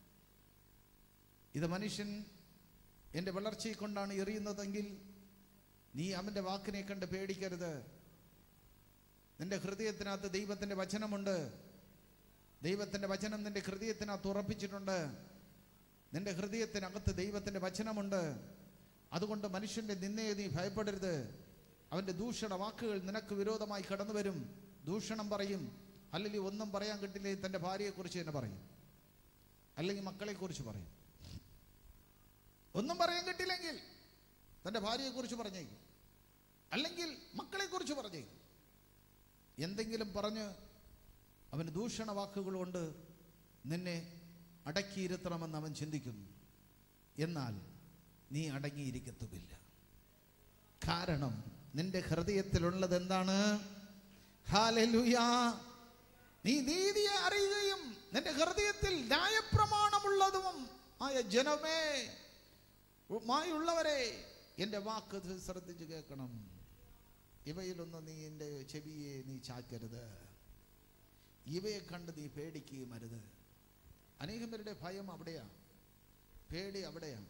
ഇത് മനുഷ്യൻ എൻ്റെ വളർച്ചയെ കൊണ്ടാണ് എറിയുന്നതെങ്കിൽ നീ അവൻ്റെ വാക്കിനെ കണ്ട് പേടിക്കരുത് നിന്റെ ഹൃദയത്തിനകത്ത് ദൈവത്തിൻ്റെ വചനമുണ്ട് ദൈവത്തിൻ്റെ വചനം നിന്റെ ഹൃദയത്തിനകത്ത് ഉറപ്പിച്ചിട്ടുണ്ട് നിന്റെ ഹൃദയത്തിനകത്ത് ദൈവത്തിൻ്റെ വചനമുണ്ട് അതുകൊണ്ട് മനുഷ്യൻ്റെ നിന്നയെ നീ ഭയപ്പെടരുത് അവൻ്റെ ദൂഷണ വാക്കുകൾ നിനക്ക് വിരോധമായി കടന്നു വരും ദൂഷണം പറയും അല്ലെങ്കിൽ ഒന്നും പറയാൻ കിട്ടില്ലേ തൻ്റെ ഭാര്യയെക്കുറിച്ച് തന്നെ പറയും അല്ലെങ്കിൽ മക്കളെ കുറിച്ച് പറയും ഒന്നും പറയാൻ കിട്ടില്ലെങ്കിൽ തൻ്റെ ഭാര്യയെക്കുറിച്ച് പറഞ്ഞേക്കും അല്ലെങ്കിൽ മക്കളെക്കുറിച്ച് പറഞ്ഞേക്കും എന്തെങ്കിലും പറഞ്ഞ് അവന് ദൂഷണ വാക്കുകൾ കൊണ്ട് നിന്നെ അടക്കിയിരുത്തണമെന്ന് അവൻ ചിന്തിക്കുന്നു എന്നാൽ നീ അടങ്ങിയിരിക്കത്തുമില്ല കാരണം നിന്റെ ഹൃദയത്തിലുള്ളത് എന്താണ് ഹാലലുയാ നീ നീതിയെ അറിയുകയും നിന്റെ ഹൃദയത്തിൽ ന്യായപ്രമാണമുള്ളതും ആയ ജനമേ മായുള്ളവരെ എൻ്റെ വാക്ക് ശ്രദ്ധിച്ച് കേൾക്കണം ഇവയിലൊന്നും നീ എൻ്റെ ചെവിയെ നീ ചാക്കരുത് ഇവയെ കണ്ട് നീ പേടിക്കുകയും അരുത് അനേകം പേരുടെ ഭയം അവിടെയാ പേടി അവിടെയാണ്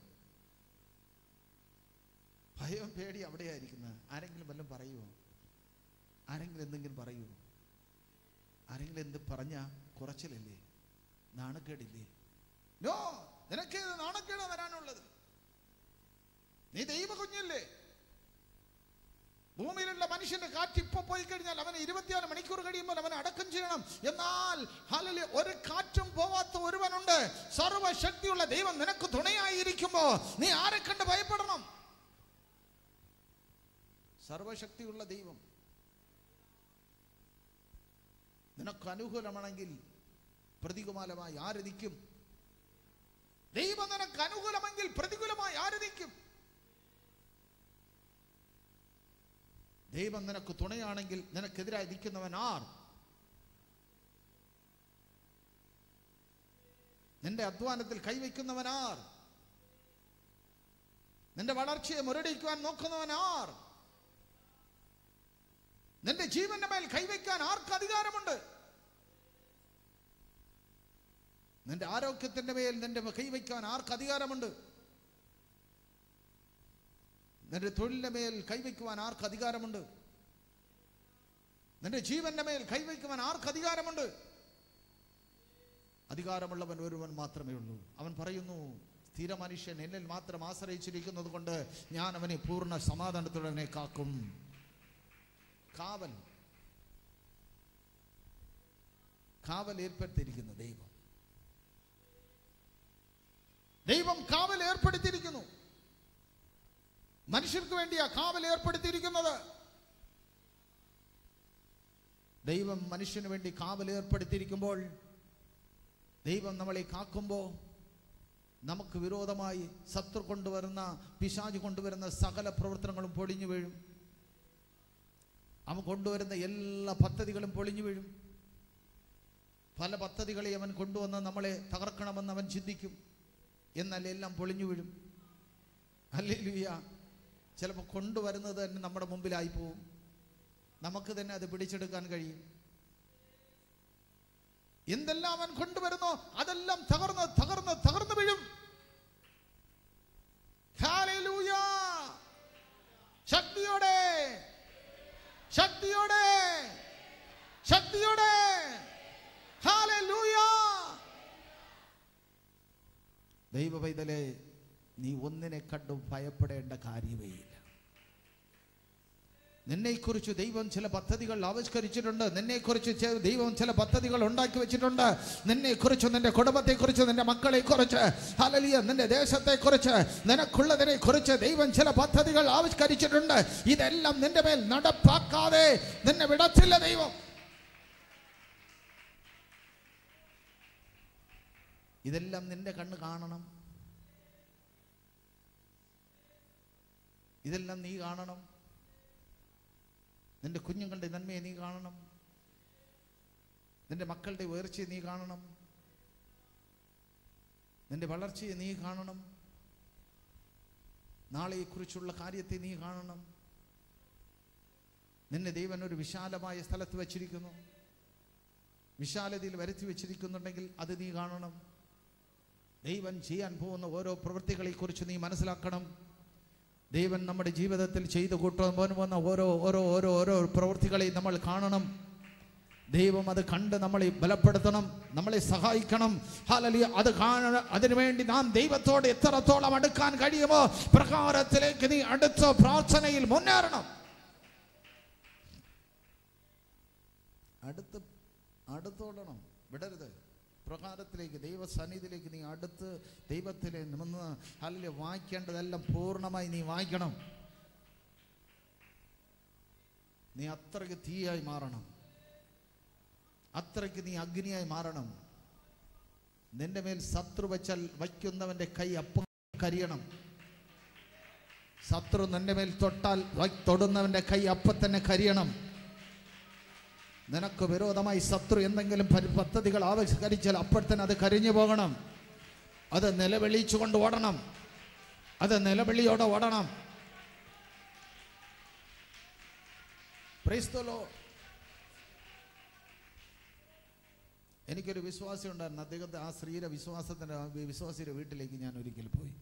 ഭയം പേടി അവിടെയായിരിക്കുന്നത് ആരെങ്കിലും വല്ലതും പറയുമോ ആരെങ്കിലും എന്തെങ്കിലും പറയുമോ ആരെങ്കിലും എന്ത് പറഞ്ഞ കുറച്ചിലല്ലേ നാണക്കേടില്ലേ നോ നിനക്ക് നാണക്കേടാ വരാനുള്ളത് നീ ദൈവ കുഞ്ഞല്ലേ ഭൂമിയിലുള്ള മനുഷ്യന്റെ കാറ്റ് ഇപ്പൊ പോയി കഴിഞ്ഞാൽ അവന് ഇരുപത്തിയാറ് മണിക്കൂർ കഴിയുമ്പോൾ അവനെ അടക്കം ചെയ്യണം എന്നാൽ ഹാലലി ഒരു കാറ്റും പോവാത്ത ഒരുവനുണ്ട് സർവശക്തിയുള്ള ദൈവം നിനക്ക് തുണയായിരിക്കുമ്പോ നീ ആരെ കണ്ട് ഭയപ്പെടണം സർവശക്തിയുള്ള ദൈവം നിനക്ക് അനുകൂലമാണെങ്കിൽ പ്രതികൂലമായി ആര് നിൽക്കും ദൈവം നിനക്ക് അനുകൂലമെങ്കിൽ പ്രതികൂലമായി ആര് നിൽക്കും ദൈവം നിനക്ക് തുണയാണെങ്കിൽ നിനക്കെതിരായി നിൽക്കുന്നവൻ ആർ നിന്റെ അധ്വാനത്തിൽ കൈവയ്ക്കുന്നവൻ ആർ നിന്റെ വളർച്ചയെ മുരടിക്കുവാൻ നോക്കുന്നവൻ ആർ നിന്റെ ജീവന്റെ മേൽ കൈവയ്ക്കാൻ ആർക്ക് അധികാരമുണ്ട് നിന്റെ ആരോഗ്യത്തിന്റെ മേൽ നിന്റെ കൈവയ്ക്കാൻ ആർക്ക് അധികാരമുണ്ട് നിന്റെ തൊഴിലിന്റെ മേൽ കൈവയ്ക്കുവാൻ ആർക്ക് അധികാരമുണ്ട് നിന്റെ ജീവന്റെ മേൽ കൈവയ്ക്കുവാൻ ആർക്ക് അധികാരമുണ്ട് അധികാരമുള്ളവൻ ഒരുവൻ മാത്രമേ ഉള്ളൂ അവൻ പറയുന്നു സ്ഥിര മനുഷ്യൻ എന്നിൽ മാത്രം ആശ്രയിച്ചിരിക്കുന്നത് കൊണ്ട് ഞാൻ അവനെ പൂർണ്ണ സമാധാനത്തോടെ കാക്കും കാവൽ കാവൽ ഏർപ്പെടുത്തിയിരിക്കുന്നു ദൈവം ദൈവം കാവൽ ഏർപ്പെടുത്തിയിരിക്കുന്നു മനുഷ്യർക്ക് വേണ്ടിയാ കാവൽ ഏർപ്പെടുത്തിയിരിക്കുന്നത് ദൈവം മനുഷ്യന് വേണ്ടി കാവൽ ഏർപ്പെടുത്തിയിരിക്കുമ്പോൾ ദൈവം നമ്മളെ കാക്കുമ്പോൾ നമുക്ക് വിരോധമായി ശത്രു കൊണ്ടുവരുന്ന പിശാജ് കൊണ്ടുവരുന്ന സകല പ്രവർത്തനങ്ങളും പൊളിഞ്ഞു വീഴും അവൻ കൊണ്ടുവരുന്ന എല്ലാ പദ്ധതികളും പൊളിഞ്ഞു വീഴും പല പദ്ധതികളെ അവൻ കൊണ്ടുവന്ന് നമ്മളെ തകർക്കണമെന്ന് അവൻ ചിന്തിക്കും എന്നാൽ എല്ലാം പൊളിഞ്ഞു വീഴും അല്ലേ ചിലപ്പോൾ കൊണ്ടുവരുന്നത് തന്നെ നമ്മുടെ മുമ്പിലായി പോവും നമുക്ക് തന്നെ അത് പിടിച്ചെടുക്കാൻ കഴിയും എന്തെല്ലാം അവൻ കൊണ്ടുവരുന്നോ അതെല്ലാം തകർന്ന് തകർന്ന് തകർന്നു വീഴും ഹാലേലൂയ. ശക്തിയോടെ ശക്തിയോടെ ശക്തിയോടെ ഹാലേലൂയ. ദൈവ പൈതലെ നീ ഒന്നിനെ കണ്ടും ഭയപ്പെടേണ്ട കാര്യമേ ഇല്ല നിന്നെക്കുറിച്ച് ദൈവം ചില പദ്ധതികൾ ആവിഷ്കരിച്ചിട്ടുണ്ട് നിന്നെക്കുറിച്ച് ചെ- ദൈവം ചില പദ്ധതികൾ ഉണ്ടാക്കി വെച്ചിട്ടുണ്ട് നിന്നെക്കുറിച്ച് നിന്റെ കുടുംബത്തെക്കുറിച്ച് നിന്റെ മക്കളെക്കുറിച്ച് ഹലലിയ നിന്റെ ദേശത്തെക്കുറിച്ച് നിനക്കുള്ളതിനെ കുറിച്ച് ദൈവം ചില പദ്ധതികൾ ആവിഷ്കരിച്ചിട്ടുണ്ട് ഇതെല്ലാം നിന്റെ മേൽ നടപ്പാക്കാതെ നിന്നെ വിടത്തില്ല ദൈവം ഇതെല്ലാം നിന്റെ കണ്ണ് കാണണം ഇതെല്ലാം നീ കാണണം നിന്റെ കുഞ്ഞുങ്ങളുടെ നന്മയെ നീ കാണണം നിന്റെ മക്കളുടെ ഉയർച്ചയെ നീ കാണണം നിന്റെ വളർച്ചയെ നീ കാണണം നാളെയെക്കുറിച്ചുള്ള കാര്യത്തെ നീ കാണണം നിന്നെ ദൈവൻ ഒരു വിശാലമായ സ്ഥലത്ത് വച്ചിരിക്കുന്നു വിശാലതയിൽ വരുത്തി വെച്ചിരിക്കുന്നുണ്ടെങ്കിൽ അത് നീ കാണണം ദൈവൻ ചെയ്യാൻ പോകുന്ന ഓരോ പ്രവൃത്തികളെക്കുറിച്ച് നീ മനസ്സിലാക്കണം ദൈവൻ നമ്മുടെ ജീവിതത്തിൽ ചെയ്തു കൂട്ടാൻ പോകുന്ന ഓരോ ഓരോ ഓരോ ഓരോ പ്രവൃത്തികളെയും നമ്മൾ കാണണം ദൈവം അത് കണ്ട് നമ്മളെ ബലപ്പെടുത്തണം നമ്മളെ സഹായിക്കണം ഹാലലിയ അത് കാണ അതിനുവേണ്ടി നാം ദൈവത്തോട് എത്രത്തോളം അടുക്കാൻ കഴിയുമോ പ്രകാരത്തിലേക്ക് നീ അടുത്ത പ്രാർത്ഥനയിൽ മുന്നേറണം അടുത്ത് അടുത്തോടണം വിടരുത് പ്രകാരത്തിലേക്ക് ദൈവസന്നിധിയിലേക്ക് നീ അടുത്ത് ദൈവത്തിലെ നിന്ന് അല്ലെങ്കിൽ വായിക്കേണ്ടതെല്ലാം പൂർണ്ണമായി നീ വായിക്കണം നീ അത്രയ്ക്ക് തീയായി മാറണം അത്രയ്ക്ക് നീ അഗ്നിയായി മാറണം നിന്റെ മേൽ ശത്രു വച്ചാൽ വയ്ക്കുന്നവന്റെ കൈ അപ്പം കരിയണം ശത്രു നിന്റെ മേൽ തൊട്ടാൽ വ- തൊടുന്നവന്റെ കൈ അപ്പം തന്നെ കരിയണം നിനക്ക് വിരോധമായി ശത്രു എന്തെങ്കിലും പരി- പദ്ധതികൾ ആവിഷ്കരിച്ചാൽ അപ്പോൾ തന്നെ അത് കരിഞ്ഞു പോകണം അത് നിലവിളിച്ചുകൊണ്ട് ഓടണം അത് നിലവിളിയോടെ ഓടണം Praise the Lord. എനിക്കൊരു വിശ്വാസി ഉണ്ടായിരുന്നു അദ്ദേഹത്തെ ആ സ്ത്രീയുടെ വിശ്വാസത്തിൻ്റെ ആ വി- വിശ്വാസിയുടെ വീട്ടിലേക്ക് ഞാൻ ഒരിക്കൽ പോയി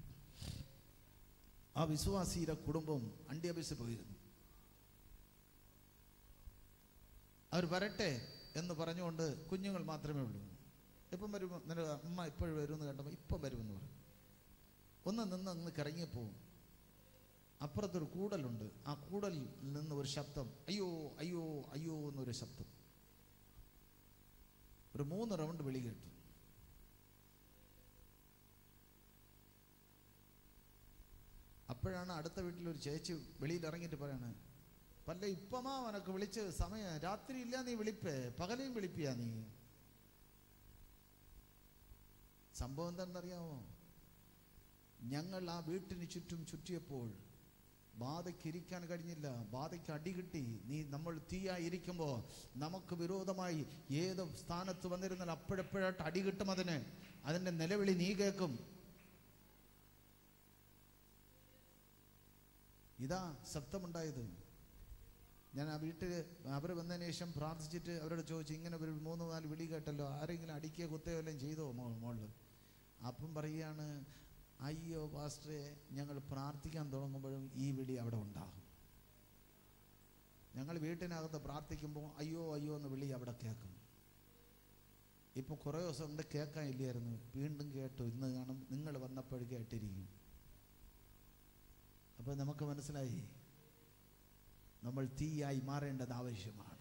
ആ വിശ്വാസിയുടെ കുടുംബം അണ്ടിയബിസ് പോയിരുന്നു അവർ വരട്ടെ എന്ന് പറഞ്ഞുകൊണ്ട് കുഞ്ഞുങ്ങൾ മാത്രമേ ഉള്ളൂ ഇപ്പം വരുമ്പോൾ നിന്റെ അമ്മ ഇപ്പോഴും വരുമെന്ന് കേട്ടപ്പോൾ ഇപ്പം വരുമെന്ന് പറഞ്ഞു ഒന്ന് നിന്ന് അങ്ങ് കിറങ്ങിപ്പോവും അപ്പുറത്തൊരു കൂടലുണ്ട് ആ കൂടലിൽ നിന്ന് ഒരു ശബ്ദം അയ്യോ അയ്യോ അയ്യോ എന്നൊരു ശബ്ദം ഒരു മൂന്ന് റൗണ്ട് വിളി കേട്ടു അപ്പോഴാണ് അടുത്ത വീട്ടിൽ ഒരു ചേച്ചി വെളിയിൽ ഇറങ്ങിയിട്ട് പറയാണ് പല്ല ഇപ്പമാ അവനൊക്കെ വിളിച്ച് സമയം രാത്രി ഇല്ല നീ വിളിപ്പേ പകലെയും വിളിപ്പിയാ നീ സംഭവം എന്താണെന്നറിയാമോ ഞങ്ങൾ ആ വീട്ടിന് ചുറ്റും ചുറ്റിയപ്പോൾ ബാധയ്ക്ക് ഇരിക്കാൻ കഴിഞ്ഞില്ല ബാധയ്ക്ക് അടി കിട്ടി നീ നമ്മൾ തീയായി ഇരിക്കുമ്പോൾ നമുക്ക് വിരോധമായി ഏത് സ്ഥാനത്ത് വന്നിരുന്നാൽ അപ്പോഴപ്പോഴായിട്ട് അടി കിട്ടും അതിന് അതിൻ്റെ നിലവിളി നീ കേൾക്കും ഇതാ ശബ്ദമുണ്ടായത് ഞാൻ ആ വീട്ടിൽ അവർ വന്നതിന് ശേഷം പ്രാർത്ഥിച്ചിട്ട് അവരോട് ചോദിച്ചു ഇങ്ങനെ ഒരു മൂന്ന് നാല് വിളി കേട്ടല്ലോ ആരെങ്കിലും അടിക്കുകയോ കുത്തുകയോ വല്ലതും ചെയ്തോ മോ മോളിൽ അപ്പം പറയുകയാണ് അയ്യോ പാസ്റ്ററെ ഞങ്ങൾ പ്രാർത്ഥിക്കാൻ തുടങ്ങുമ്പോഴും ഈ വിളി അവിടെ ഉണ്ടാകും ഞങ്ങൾ വീട്ടിനകത്ത് പ്രാർത്ഥിക്കുമ്പോൾ അയ്യോ അയ്യോ എന്ന് വിളി അവിടെ കേൾക്കും ഇപ്പം കുറേ ദിവസം കൊണ്ട് കേൾക്കാൻ ഇല്ലായിരുന്നു വീണ്ടും കേട്ടു ഇന്ന് കാണും നിങ്ങൾ വന്നപ്പോൾ കേട്ടിരിക്കും അപ്പോൾ നമുക്ക് മനസ്സിലായി നമ്മൾ തീയായി മാറേണ്ടത് ആവശ്യമാണ്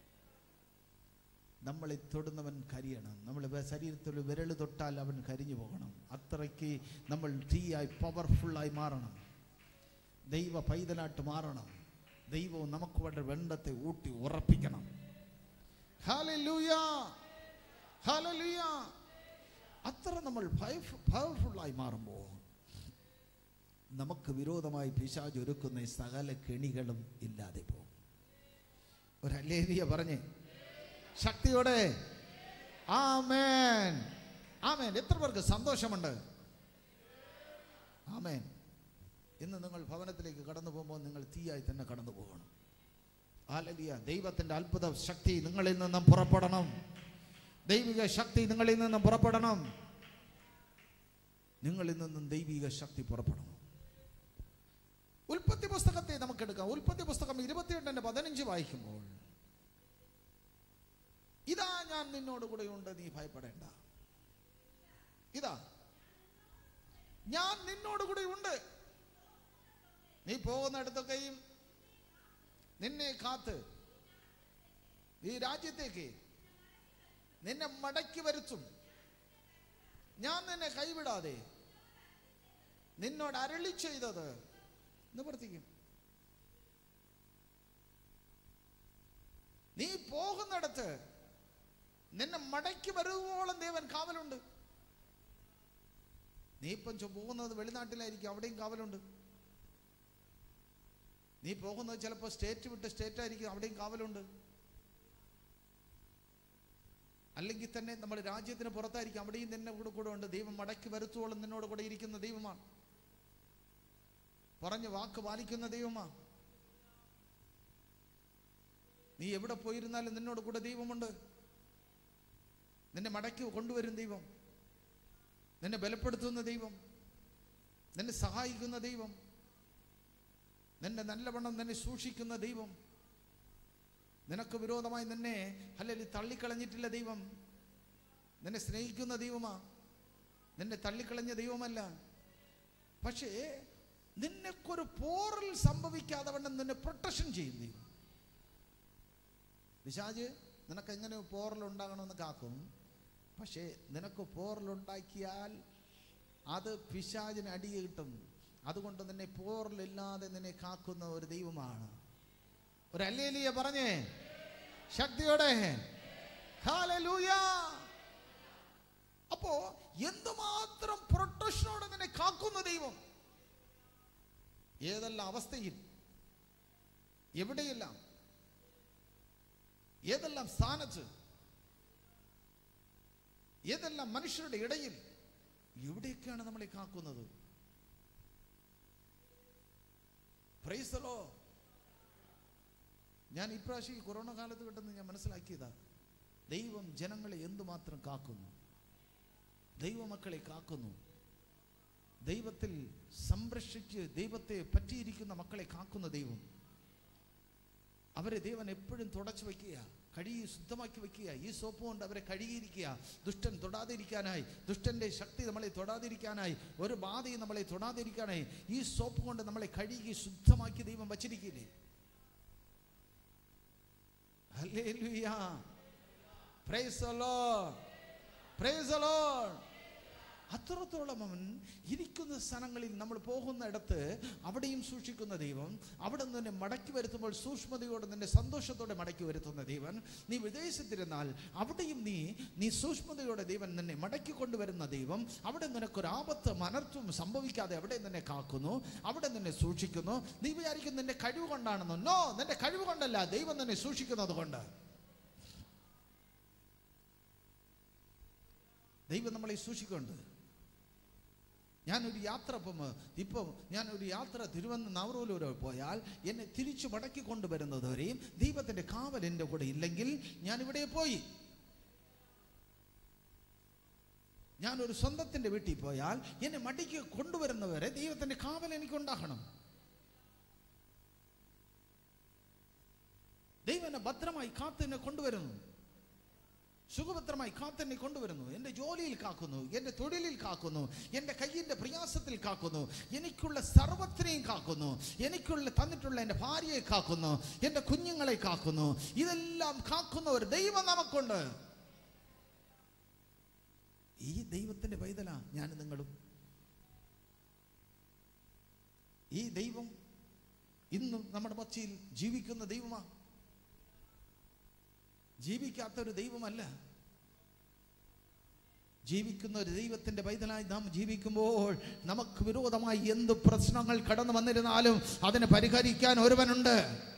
നമ്മളെ തൊടുന്നവൻ കരിയണം നമ്മൾ വെ- ശരീരത്തിൽ വിരൽ തൊട്ടാൽ അവൻ കരിഞ്ഞു പോകണം അത്രയ്ക്ക് നമ്മൾ തീയായി പവർഫുള്ളായി മാറണം ദൈവ പൈതലായിട്ട് മാറണം ദൈവവും നമുക്ക് വേണ്ട വെണ്ടത്തെ ഊട്ടി ഉറപ്പിക്കണം ഹല്ലേലൂയ ഹല്ലേലൂയ അത്ര നമ്മൾ പവർഫുള്ളായി മാറുമ്പോൾ നമുക്ക് വിരോധമായി പിശാജ് ഒരുക്കുന്ന ഈ സകല കെണികളും ഇല്ലാതെ പോകും ഒരു അല്ലേലിയ പറഞ്ഞേ ശക്തിയോടെ ആമേൻ ആമേൻ എത്ര പേർക്ക് സന്തോഷമുണ്ട് ആമേൻ ഇന്ന് നിങ്ങൾ ഭവനത്തിലേക്ക് കടന്നു പോകുമ്പോൾ നിങ്ങൾ തീയായി തന്നെ കടന്നു പോകണം ആലലിയ ദൈവത്തിൻ്റെ അത്ഭുത ശക്തി നിങ്ങളിൽ നിന്നും പുറപ്പെടണം ദൈവിക ശക്തി നിങ്ങളിൽ നിന്നും പുറപ്പെടണം നിങ്ങളിൽ നിന്നും ദൈവിക ശക്തി പുറപ്പെടണം ഉൽപ്പത്തി പുസ്തകത്തെ നമുക്ക് എടുക്കാം ഉൽപ്പത്തി പുസ്തകം ഇരുപത്തിയെട്ടിന്റെ പതിനഞ്ച് വായിക്കുമ്പോൾ ഇതാ ഞാൻ നിന്നോട് കൂടെ ഉണ്ട് നീ ഭയപ്പെടേണ്ട ഇതാ ഞാൻ നിന്നോട് കൂടെ ഉണ്ട് നീ പോകുന്നിടത്തൊക്കെയും നിന്നെ കാത്ത് ഈ രാജ്യത്തേക്ക് നിന്നെ മടക്കി വരുത്തും ഞാൻ നിന്നെ കൈവിടാതെ നിന്നോട് അരളി ചെയ്തത് നിവർത്തിക്കും നീ പോകുന്നിടത്ത് നിന്നെ മടക്കി വരുവോളം ദേവൻ കാവലുണ്ട് നീ ഇപ്പം ചൊ- പോകുന്നത് വെളിനാട്ടിലായിരിക്കും അവിടെയും കാവലുണ്ട് നീ പോകുന്നത് ചിലപ്പോൾ സ്റ്റേറ്റ് വിട്ട് സ്റ്റേറ്റ് ആയിരിക്കും അവിടെയും കാവലുണ്ട് അല്ലെങ്കിൽ തന്നെ നമ്മൾ രാജ്യത്തിന് പുറത്തായിരിക്കും അവിടെയും നിന്നെ കൂടെ കൂടെ ഉണ്ട് ദൈവം മടക്കി വരുത്തോളം നിന്നോട് കൂടെ ഇരിക്കുന്ന ദൈവമാണ് പറഞ്ഞ വാക്ക് പാലിക്കുന്ന ദൈവമാണ് നീ എവിടെ പോയിരുന്നാലും നിന്നോട് കൂടെ ദൈവമുണ്ട് നിന്നെ മടക്കി കൊണ്ടുവരും ദൈവം നിന്നെ ബലപ്പെടുത്തുന്ന ദൈവം നിന്നെ സഹായിക്കുന്ന ദൈവം നിന്നെ നല്ലവണ്ണം നിന്നെ സൂക്ഷിക്കുന്ന ദൈവം നിനക്ക് വിരോധമായി നിന്നെ അല്ലെങ്കിൽ തള്ളിക്കളഞ്ഞിട്ടില്ല ദൈവം നിന്നെ സ്നേഹിക്കുന്ന ദൈവമാ നിന്നെ തള്ളിക്കളഞ്ഞ ദൈവമല്ല പക്ഷേ നിനക്കൊരു പോറൽ സംഭവിക്കാതെ വണ്ണം നിന്നെ പ്രൊട്ടക്ഷൻ ചെയ്യും ദൈവം പിശാജ് നിനക്ക് എങ്ങനെ പോറൽ ഉണ്ടാകണമെന്ന് കാക്കും പക്ഷേ നിനക്ക് പോറലുണ്ടാക്കിയാൽ അത് പിശാചിന് അടി കിട്ടും അതുകൊണ്ട് നിന്നെ പോറലില്ലാതെ നിന്നെ കാക്കുന്ന ഒരു ദൈവമാണ് ഒരു അല്ലേലിയ പറഞ്ഞേ ശക്തിയോടെ ഹല്ലേലൂയ അപ്പോ എന്തുമാത്രം പ്രൊട്ടക്ഷനോടെ നിന്നെ കാക്കുന്ന ദൈവം ഏതെല്ലാം അവസ്ഥയിൽ എവിടെയെല്ലാം ഏതെല്ലാം സ്ഥാനത്ത് ഏതെല്ലാം മനുഷ്യരുടെ ഇടയിൽ എവിടെയൊക്കെയാണ് നമ്മളെ കാക്കുന്നത് പ്രൈസലോ ഞാൻ ഇപ്രാവശ്യം ഈ കൊറോണ കാലത്ത് കിട്ടുന്ന ഞാൻ മനസ്സിലാക്കിയതാ ദൈവം ജനങ്ങളെ എന്തുമാത്രം കാക്കുന്നു ദൈവമക്കളെ കാക്കുന്നു ദൈവത്തിൽ സംരക്ഷിച്ച് ദൈവത്തെ പറ്റിയിരിക്കുന്ന മക്കളെ കാക്കുന്ന ദൈവം അവരെ ദൈവൻ എപ്പോഴും തുടച്ചു വയ്ക്കുക കഴുകി ശുദ്ധമാക്കി വയ്ക്കുക ഈ സോപ്പ് കൊണ്ട് അവരെ കഴുകിയിരിക്കുക ദുഷ്ടൻ തൊടാതിരിക്കാനായി ദുഷ്ടന്റെ ശക്തി നമ്മളെ തൊടാതിരിക്കാനായി ഒരു ബാധയും നമ്മളെ തൊടാതിരിക്കാനായി ഈ സോപ്പ് കൊണ്ട് നമ്മളെ കഴുകി ശുദ്ധമാക്കി ദൈവം വച്ചിരിക്കില്ലേ hallelujah praise the Lord praise the Lord അത്രത്തോളം അവൻ ഇരിക്കുന്ന സ്ഥലങ്ങളിൽ നമ്മൾ പോകുന്ന ഇടത്ത് അവിടെയും സൂക്ഷിക്കുന്ന ദൈവം അവിടെ നിന്ന് നിന്നെ മടക്കി വരുത്തുമ്പോൾ സൂക്ഷ്മതയോടെ നിന്നെ സന്തോഷത്തോടെ മടക്കി വരുത്തുന്ന ദൈവൻ നീ വിദേശത്തിരുന്നാൽ അവിടെയും നീ നീ സൂക്ഷ്മതയോടെ ദൈവൻ നിന്നെ മടക്കി കൊണ്ടുവരുന്ന ദൈവം അവിടെ നിനക്കൊരു ആപത്ത് അനർത്ഥവും സംഭവിക്കാതെ അവിടെ നിന്നെ കാക്കുന്നു അവിടെ നിന്നെ സൂക്ഷിക്കുന്നു നീ വിചാരിക്കും നിന്റെ കഴിവ് കൊണ്ടാണെന്നോ നോ നിന്റെ കഴിവ് കൊണ്ടല്ല ദൈവം നിന്നെ സൂക്ഷിക്കുന്നത് കൊണ്ട് ദൈവം നമ്മളെ സൂക്ഷിക്കുന്നുണ്ട് ഞാനൊരു യാത്ര ഇപ്പം ഇപ്പം ഞാനൊരു യാത്ര തിരുവന നവറൂലൂർ പോയാൽ എന്നെ തിരിച്ചു മടക്കി കൊണ്ടുവരുന്നത് വരെയും ദൈവത്തിൻ്റെ കാവൽ എൻ്റെ കൂടെ ഇല്ലെങ്കിൽ ഞാൻ ഇവിടെ പോയി ഞാനൊരു സ്വന്തത്തിൻ്റെ വീട്ടിൽ പോയാൽ എന്നെ മടിക്ക് കൊണ്ടുവരുന്നവരെ ദൈവത്തിൻ്റെ കാവൽ എനിക്കുണ്ടാകണം ദൈവം എന്നെ ഭദ്രമായി കാത്ത് എന്നെ കൊണ്ടുവരുന്നു സുഖഭദ്രമായി കാത്തെന്നെ കൊണ്ടുവരുന്നു എൻ്റെ ജോലിയിൽ കാക്കുന്നു എൻ്റെ തൊഴിലിൽ കാക്കുന്നു എൻ്റെ കയ്യിൻ്റെ പ്രയാസത്തിൽ കാക്കുന്നു എനിക്കുള്ള സർവത്തിനെയും കാക്കുന്നു എനിക്കുള്ള തന്നിട്ടുള്ള എൻ്റെ ഭാര്യയെ കാക്കുന്നു എൻ്റെ കുഞ്ഞുങ്ങളെ കാക്കുന്നു ഇതെല്ലാം കാക്കുന്ന ഒരു ദൈവം നമുക്കുണ്ട് ഈ ദൈവത്തിൻ്റെ പൈതലാ ഞാൻ നിങ്ങളും ഈ ദൈവം ഇന്നും നമ്മുടെ മച്ചിയിൽ ജീവിക്കുന്ന ദൈവമാണ് ജീവിക്കാത്ത ഒരു ദൈവമല്ല ജീവിക്കുന്ന ഒരു ദൈവത്തിന്റെ പൈതലായി നാം ജീവിക്കുമ്പോൾ നമുക്ക് വിരോധമായി എന്ത് പ്രശ്നങ്ങൾ കടന്നു വന്നിരുന്നാലും അതിനെ പരിഹരിക്കാൻ ഒരുവനുണ്ട്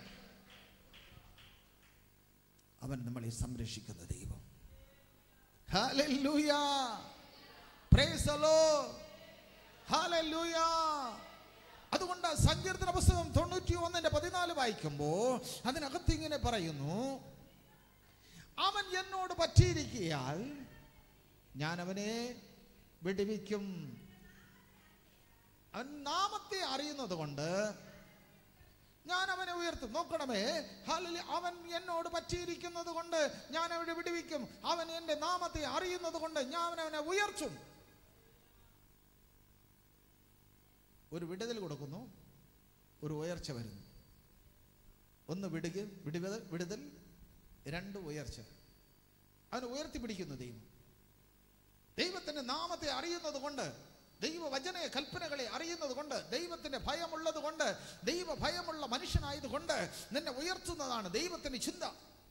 അവൻ നമ്മളെ സംരക്ഷിക്കുന്ന ദൈവം hallelujah praise the Lord hallelujah അതുകൊണ്ട് സങ്കീർത്തന പുസ്തകം തൊണ്ണൂറ്റി ഒന്നിന്റെ പതിനാല് വായിക്കുമ്പോൾ അതിനകത്ത് ഇങ്ങനെ പറയുന്നു അവൻ എന്നോട് പറ്റിയിരിക്കിയാൽ ഞാൻ അവനെ വിടുവിക്കും അവൻ നാമത്തെ അറിയുന്നത് കൊണ്ട് ഞാൻ അവനെ ഉയർത്തും നോക്കണമേ ഹല്ലേലൂയ. അവൻ എന്നോട് പറ്റിയിരിക്കുന്നത് കൊണ്ട് ഞാൻ അവനെ വിടുവിക്കും അവൻ എൻ്റെ നാമത്തെ അറിയുന്നത് കൊണ്ട് ഞാൻ അവനെ ഉയർത്തും ഒരു വിടുതൽ കൊടുക്കുന്നു ഒരു ഉയർച്ച വരുന്നു ഒന്ന് വിടുക വിടുതൽ വിടുതൽ രണ്ട് ഉയർച്ച അവനെ ഉയർത്തിപ്പിടിക്കുന്നു ദൈവം ദൈവത്തിന്റെ നാമത്തെ അറിയുന്നത് കൊണ്ട് ദൈവവചന കൽപ്പനകളെ അറിയുന്നത് കൊണ്ട് ദൈവത്തിന്റെ ഭയമുള്ളത് കൊണ്ട് ദൈവ ഭയമുള്ള മനുഷ്യനായതുകൊണ്ട് നിന്നെ ഉയർത്തുന്നതാണ് ദൈവത്തിന്റെ ചിന്ത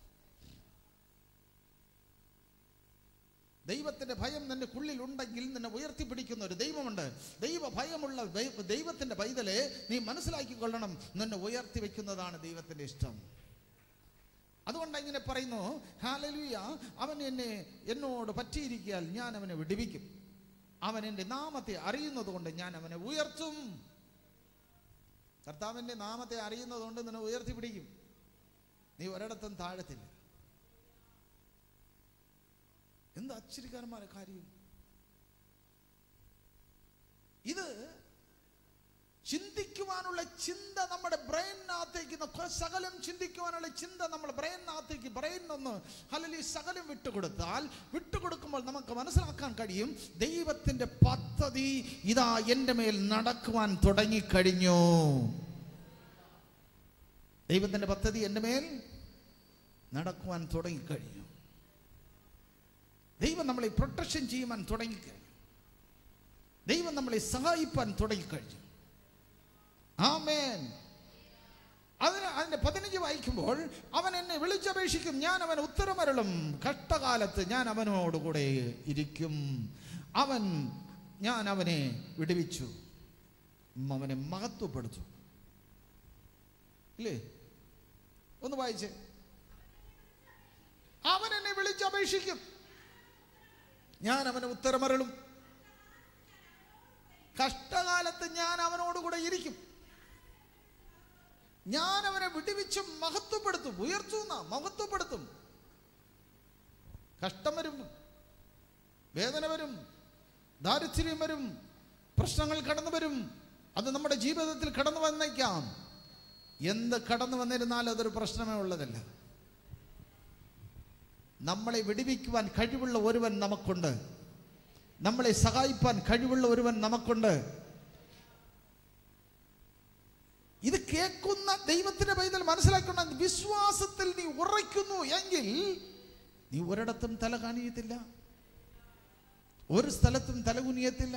ദൈവത്തിന്റെ ഭയം നിന്റെ ഉള്ളിൽ ഉണ്ടെങ്കിൽ നിന്നെ ഉയർത്തിപ്പിടിക്കുന്ന ഒരു ദൈവമുണ്ട് ദൈവ ഭയമുള്ള ദൈവ- ദൈവത്തിന്റെ പൈതലെ നീ മനസ്സിലാക്കിക്കൊള്ളണം നിന്നെ ഉയർത്തി വെക്കുന്നതാണ് ദൈവത്തിന്റെ ഇഷ്ടം അതുകൊണ്ട് ഇങ്ങനെ പറയുന്നു ഹാലലുയ അവൻ എന്നെ എന്നോട് പറ്റിയിരിക്കിയാൽ ഞാൻ അവനെ വിടുവിക്കും അവൻ എൻ്റെ നാമത്തെ അറിയുന്നത് കൊണ്ട് ഞാൻ അവനെ ഉയർത്തും കർത്താവിൻ്റെ നാമത്തെ അറിയുന്നത് കൊണ്ട് നിന്നെ ഉയർത്തി പിടിക്കും നീ ഒരിടത്തും താഴത്തില്ല എന്ത് ആശ്ചര്യകരമായ കാര്യം ഇത് ചിന്തിക്കുവാനുള്ള ചിന്ത നമ്മുടെ ബ്രെയിനകത്തേക്ക് ന- സകലം ചിന്തിക്കുവാനുള്ള ചിന്ത നമ്മുടെ ബ്രെയിനകത്തേക്ക് ബ്രെയിൻ ഒന്ന് അല്ലെങ്കിൽ സകലം വിട്ടുകൊടുത്താൽ വിട്ടുകൊടുക്കുമ്പോൾ നമുക്ക് മനസ്സിലാക്കാൻ കഴിയും ദൈവത്തിന്റെ പദ്ധതി ഇതാ എൻ്റെ മേൽ നടക്കുവാൻ തുടങ്ങിക്കഴിഞ്ഞു ദൈവത്തിന്റെ പദ്ധതി എൻ്റെ മേൽ നടക്കുവാൻ തുടങ്ങിക്കഴിഞ്ഞു ദൈവം നമ്മളെ പ്രൊട്ടക്ഷൻ ചെയ്യുവാൻ തുടങ്ങിക്കഴിഞ്ഞു ദൈവം നമ്മളെ സഹായിപ്പാൻ തുടങ്ങിക്കഴിഞ്ഞു ആമേൻ അതിന് അതിന്റെ പതിനഞ്ച് വായിക്കുമ്പോൾ അവൻ എന്നെ വിളിച്ചപേക്ഷിക്കും ഞാൻ അവൻ ഉത്തരമരളും കഷ്ടകാലത്ത് ഞാൻ അവനോടുകൂടെ ഇരിക്കും അവൻ ഞാൻ അവനെ വിടുവിച്ചു അവനെ മഹത്വപ്പെടുത്തു ഇല്ലേ ഒന്ന് വായിച്ചേ അവൻ എന്നെ വിളിച്ചപേക്ഷിക്കും ഞാൻ അവന് ഉത്തരമരളും കഷ്ടകാലത്ത് ഞാൻ അവനോടുകൂടെ ഇരിക്കും ഞാൻ അവനെ വിടുവിച്ച് മഹത്വപ്പെടുത്തും ഉയർത്തുന്ന മഹത്വപ്പെടുത്തും കഷ്ടം വരും വേദന വരും ദാരിദ്ര്യം വരും പ്രശ്നങ്ങൾ കടന്നു വരും അത് നമ്മുടെ ജീവിതത്തിൽ കടന്നു വന്നേക്കാം എന്ത് കടന്നു വന്നിരുന്നാലും അതൊരു പ്രശ്നമേ ഉള്ളതല്ല നമ്മളെ വിടുവിക്കുവാൻ കഴിവുള്ള ഒരുവൻ നമുക്കുണ്ട് നമ്മളെ സഹായിപ്പാൻ കഴിവുള്ള ഒരുവൻ നമുക്കുണ്ട് ഇത് കേൾക്കുന്ന ദൈവത്തിന്റെ പൈതൽ മനസ്സിലാക്കണം വിശ്വാസത്തിൽ നീ ഉറയ്ക്കുന്നു എങ്കിൽ നീ ഒരിടത്തും തല കാണിയത്തില്ല ഒരു സ്ഥലത്തും തല കുനിയത്തില്ല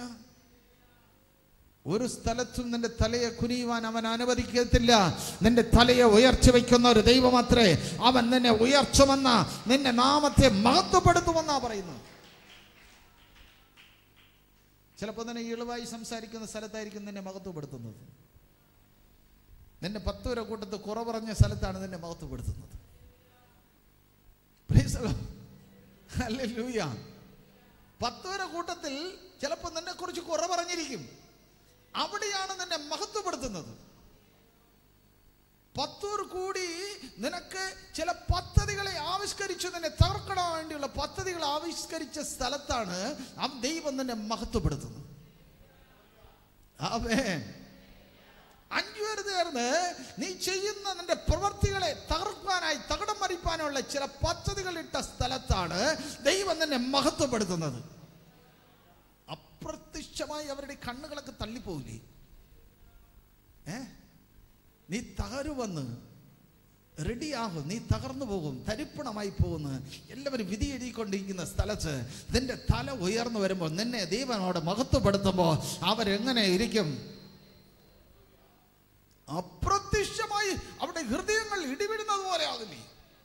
ഒരു സ്ഥലത്തും നിന്റെ തലയെ കുനിയുവാൻ അവൻ അനുവദിക്കത്തില്ല നിന്റെ തലയെ ഉയർച്ച വയ്ക്കുന്ന ഒരു ദൈവമാത്രേ അവൻ നിന്നെ ഉയർച്ചുമെന്ന നിന്റെ നാമത്തെ മഹത്വപ്പെടുത്തുമെന്നാ പറയുന്നത് ചിലപ്പോൾ നിന്നെ ഇളവായി സംസാരിക്കുന്ന സ്ഥലത്തായിരിക്കും നിന്നെ മഹത്വപ്പെടുത്തുന്നത് നിന്നെ പത്ത് വരെ കൂട്ടത്ത് കുറവ് പറഞ്ഞ സ്ഥലത്താണ് നിന്നെ മഹത്വപ്പെടുത്തുന്നത് Praise the Lord. Hallelujah. പത്ത് വരെ കൂട്ടത്തിൽ ചിലപ്പോൾ നിന്നെ കുറിച്ച് കുറവ് പറഞ്ഞിരിക്കും അവിടെയാണ് നിന്നെ മഹത്വപ്പെടുത്തുന്നത് പത്തൂർ കൂടി നിനക്ക് ചില പദ്ധതികളെ ആവിഷ്കരിച്ച് നിന്നെ തകർക്കണം വേണ്ടിയുള്ള പദ്ധതികൾ ആവിഷ്കരിച്ച സ്ഥലത്താണ് ആ ദൈവം നിന്നെ മഹത്വപ്പെടുത്തുന്നത് ആമേൻ അഞ്ചു പേര് ചേർന്ന് നീ ചെയ്യുന്ന നിന്റെ പ്രവർത്തികളെ തകർക്കാനായി തകടം മറിപ്പാനുള്ള ചില പദ്ധതികൾ ഇട്ട സ്ഥലത്താണ് ദൈവം നിന്നെ മഹത്വപ്പെടുത്തുന്നത് അപ്രത്യക്ഷമായി അവരുടെ കണ്ണുകളൊക്കെ തള്ളിപ്പോകില്ലേ ഏ നീ തകരുവന്ന് റെഡിയാകും നീ തകർന്നു പോകും തരിപ്പണമായി പോകുന്നു എല്ലാവരും വിധി എഴുതിക്കൊണ്ടിരിക്കുന്ന സ്ഥലത്ത് നിന്റെ തല ഉയർന്നു വരുമ്പോൾ നിന്നെ ദൈവനോട് മഹത്വപ്പെടുത്തുമ്പോൾ അവരെങ്ങനെ ഇരിക്കും അപ്രത്യക്ഷമായി അവിടെ ഹൃദയങ്ങൾ ഇടിവിടുന്നത് പോലെ ആകില്ലേ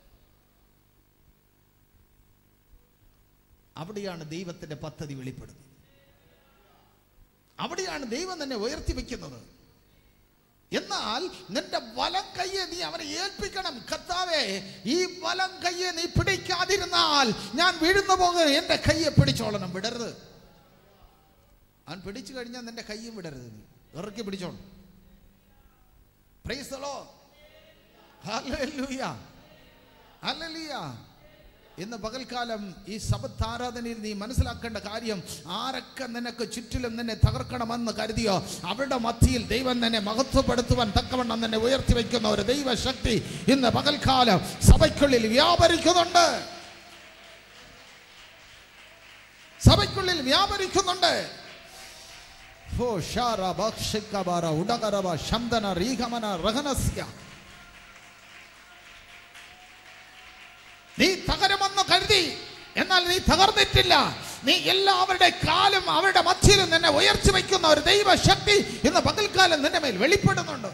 അവിടെയാണ് ദൈവത്തിന്റെ പദ്ധതി വെളിപ്പെടുന്നത് അവിടെയാണ് ദൈവം തന്നെ ഉയർത്തി വെക്കുന്നത് എന്നാൽ നിന്റെ വലം കയ്യെ നീ അവനെ ഏൽപ്പിക്കണം കർത്താവേ ഈ വലം കയ്യെ നീ പിടിക്കാതിരുന്നാൽ ഞാൻ വീഴുന്നു പോകുക എന്റെ കയ്യെ പിടിച്ചോളണം വിടരുത് അവൻ പിടിച്ചു കഴിഞ്ഞാൽ നിന്റെ കയ്യും വിടരുത് നീ ഇറക്കി പിടിച്ചോണം praise the Lord. Hallelujah. Hallelujah. ഇന്ന് പകൽക്കാലം ഈ സബത്ത് ആരാധനയിൽ നീ മനസ്സിലാക്കേണ്ട കാര്യം ആരൊക്കെ നിനക്ക് ചുറ്റിലും നിന്നെ തകർക്കണമെന്ന് കരുതിയോ അവരുടെ മധ്യയിൽ ദൈവം നിന്നെ മഹത്വപ്പെടുത്തുവാൻ തക്കവണ്ണം നിന്നെ ഉയർത്തി വയ്ക്കുന്ന ഒരു ദൈവശക്തി ഇന്ന് പകൽക്കാലം സഭയ്ക്കുള്ളിൽ വ്യാപരിക്കുന്നുണ്ട് സഭയ്ക്കുള്ളിൽ വ്യാപരിക്കുന്നുണ്ട് ഹോ ഷാര ഭക്ഷിക്കബാര ഉടകരവ ശബ്ദന റീഗമന റഹനസ്യ നീ തകരുമെന്ന് കരുതി എന്നാൽ നീ തകർന്നിട്ടില്ല നീ എല്ലാവരുടെ കാലും അവരുടെ മധ്യയിലും നിന്നെ ഉയർച്ച വയ്ക്കുന്ന ഒരു ദൈവശക്തി ഇന്ന് പകൽക്കാലം നിന്റെ മേൽ വെളിപ്പെടുന്നുണ്ട്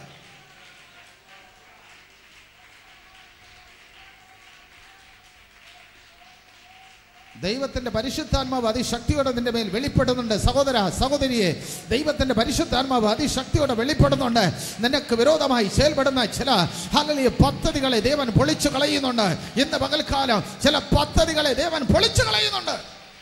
ദൈവത്തിന്റെ പരിശുദ്ധാത്മാവ് അതിശക്തിയോടെ നിന്റെ മേൽ വെളിപ്പെടുന്നുണ്ട് സഹോദര സഹോദരിയെ ദൈവത്തിന്റെ പരിശുദ്ധാത്മാവ് അതിശക്തിയോടെ വെളിപ്പെടുന്നുണ്ട് നിനക്ക് വിരോധമായി செயல்பടുന്ന ചില ഹല്ലേലൂയ പദ്ധതികളെ ദേവൻ പൊളിച്ചു കളയുന്നുണ്ട് ഇന്ന് പകൽക്കാലം ചില പദ്ധതികളെ ദേവൻ പൊളിച്ചു കളയുന്നുണ്ട്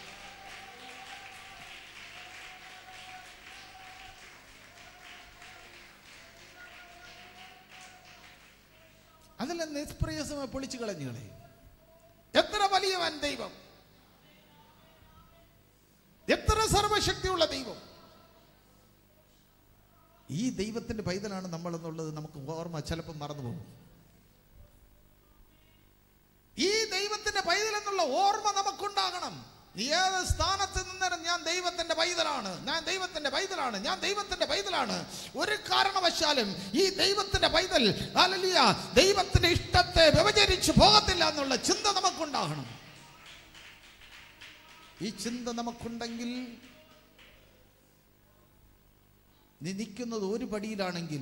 അതിലെ നിഷ്പ്രയാസമായി പൊളിച്ചു കളഞ്ഞു കളയും എത്ര വലിയവൻ ദൈവം എത്ര സർവശക്തിയുള്ള ദൈവം ഈ ദൈവത്തിന്റെ പൈതലാണ് നമ്മൾ എന്നുള്ളത് നമുക്ക് ഓർമ്മ ചിലപ്പോൾ മറന്നു പോകും ഈ ദൈവത്തിന്റെ പൈതൽ എന്നുള്ള ഓർമ്മ നമുക്കുണ്ടാകണം നീ ഏത് സ്ഥാനത്ത് നിന്നാലും ഞാൻ ദൈവത്തിന്റെ പൈതലാണ് ഞാൻ ദൈവത്തിന്റെ പൈതലാണ് ഞാൻ ദൈവത്തിന്റെ പൈതലാണ് ഒരു കാരണവശാലും ഈ ദൈവത്തിന്റെ പൈതൽ ഹല്ലേലൂയ ദൈവത്തിന്റെ ഇഷ്ടത്തെ വ്യവചരിച്ച് പോകത്തില്ല എന്നുള്ള ചിന്ത നമുക്കുണ്ടാകണം ഈ ചിന്ത നമുക്കുണ്ടെങ്കിൽ നീ നിൽക്കുന്നത് ഒരു പടിയിലാണെങ്കിൽ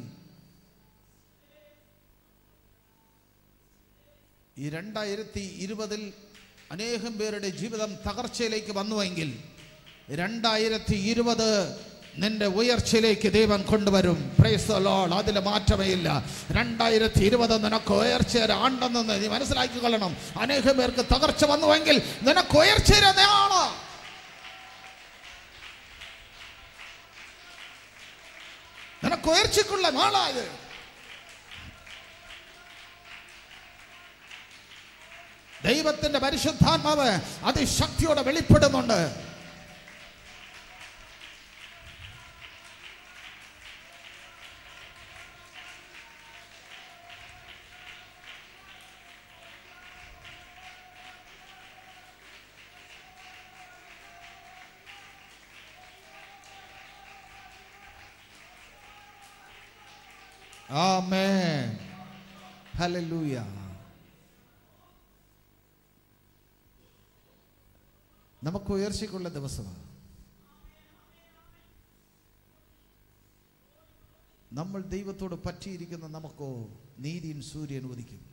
ഈ രണ്ടായിരത്തി ഇരുപതിൽ അനേകം പേരുടെ ജീവിതം തകർച്ചയിലേക്ക് വന്നുവെങ്കിൽ രണ്ടായിരത്തി ഇരുപത് നിന്റെ ഉയർച്ചയിലേക്ക് ദൈവം കൊണ്ടുവരും പ്രൈസ് ലോൾ അതിൽ മാറ്റമേ ഇല്ല രണ്ടായിരത്തി ഇരുപത് നിനക്ക് ഉയർച്ചയുടെ ആണ്ടെന്ന് നീ മനസ്സിലാക്കി കൊള്ളണം അനേകം പേർക്ക് തകർച്ച വന്നുവെങ്കിൽ നിനക്ക് ഉയർച്ചയുടെ നാളാ നിനക്ക് ഉയർച്ചയ്ക്കുള്ള നാളായത് ദൈവത്തിന്റെ പരിശുദ്ധാത്മാവ് അതിശക്തിയോടെ വെളിപ്പെടുന്നുണ്ട് ആമേൻ ഹല്ലേലൂയ നമുക്ക് ഉയർച്ചയ്ക്കുള്ള ദിവസമാണ് നമ്മൾ ദൈവത്തോട് പറ്റിയിരിക്കുന്ന നമുക്കോ നീതിയും സൂര്യൻ ഉദിക്കും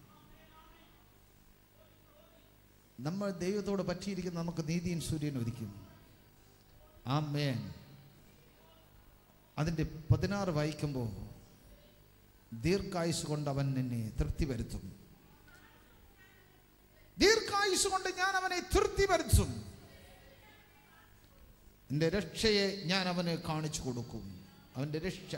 നമ്മൾ ദൈവത്തോട് പറ്റിയിരിക്കുന്ന നമുക്ക് നീതിയും സൂര്യൻ ഉദിക്കും ആമേൻ അതിൻ്റെ പതിനാറ് വായിക്കുമ്പോൾ ദീർഘായുസ് കൊണ്ട് അവൻ നിന്നെ തൃപ്തി വരുത്തും ദീർഘായുസ് കൊണ്ട് ഞാൻ അവനെ തൃപ്തി വരുത്തും എൻ്റെ രക്ഷയെ ഞാൻ അവന് കാണിച്ചു കൊടുക്കും അവൻ്റെ രക്ഷ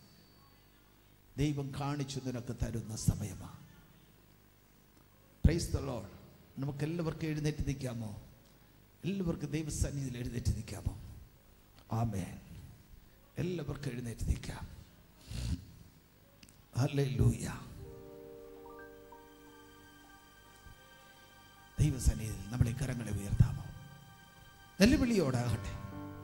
ദൈവം കാണിച്ചു നിനക്ക് തരുന്ന സമയമാണ് പ്രൈസ് ദ ലോഡ് നമുക്ക് എല്ലാവർക്കും എഴുന്നേറ്റ് നിൽക്കാമോ എല്ലാവർക്കും ദൈവസന്നിധിയിൽ എഴുന്നേറ്റ് നിൽക്കാമോ ആമേൻ എല്ലാവർക്കും എഴുന്നേറ്റ് നിൽക്കാം ഹല്ലേലൂയ ദൈവസന്നിധിയിൽ നമ്മളെ കരങ്ങളെ ഉയർത്താമോ വെല്ലുവിളിയോടാകട്ടെ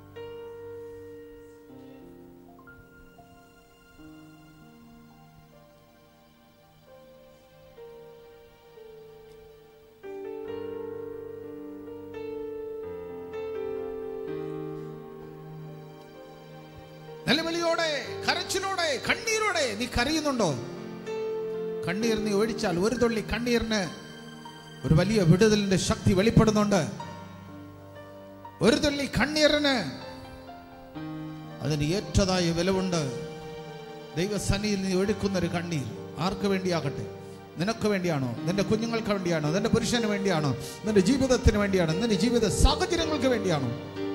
നിലവിളിയോടെ കരച്ചിലോടെ കണ്ണീരോടെ നീ കരയുന്നുണ്ടോ കണ്ണീർ നീ ഒഴിച്ചാൽ ഒരു തുള്ളി കണ്ണീരിന് ഒരു വലിയ വിടുതലിന്റെ ശക്തി വെളിപ്പെടുന്നുണ്ട് ഒരു തുള്ളി കണ്ണീറിന് അതിന് ഏറ്റതായ വിലവുണ്ട് ദൈവസന്നിയിൽ നീ ഒഴുക്കുന്ന ഒരു കണ്ണീർ ആർക്ക് വേണ്ടിയാകട്ടെ നിനക്ക് വേണ്ടിയാണോ നിന്റെ കുഞ്ഞുങ്ങൾക്ക് വേണ്ടിയാണോ നിന്റെ പുരുഷന് വേണ്ടിയാണോ നിന്റെ ജീവിതത്തിന് വേണ്ടിയാണോ നിന്റെ ജീവിത സാഹചര്യങ്ങൾക്ക് വേണ്ടിയാണോ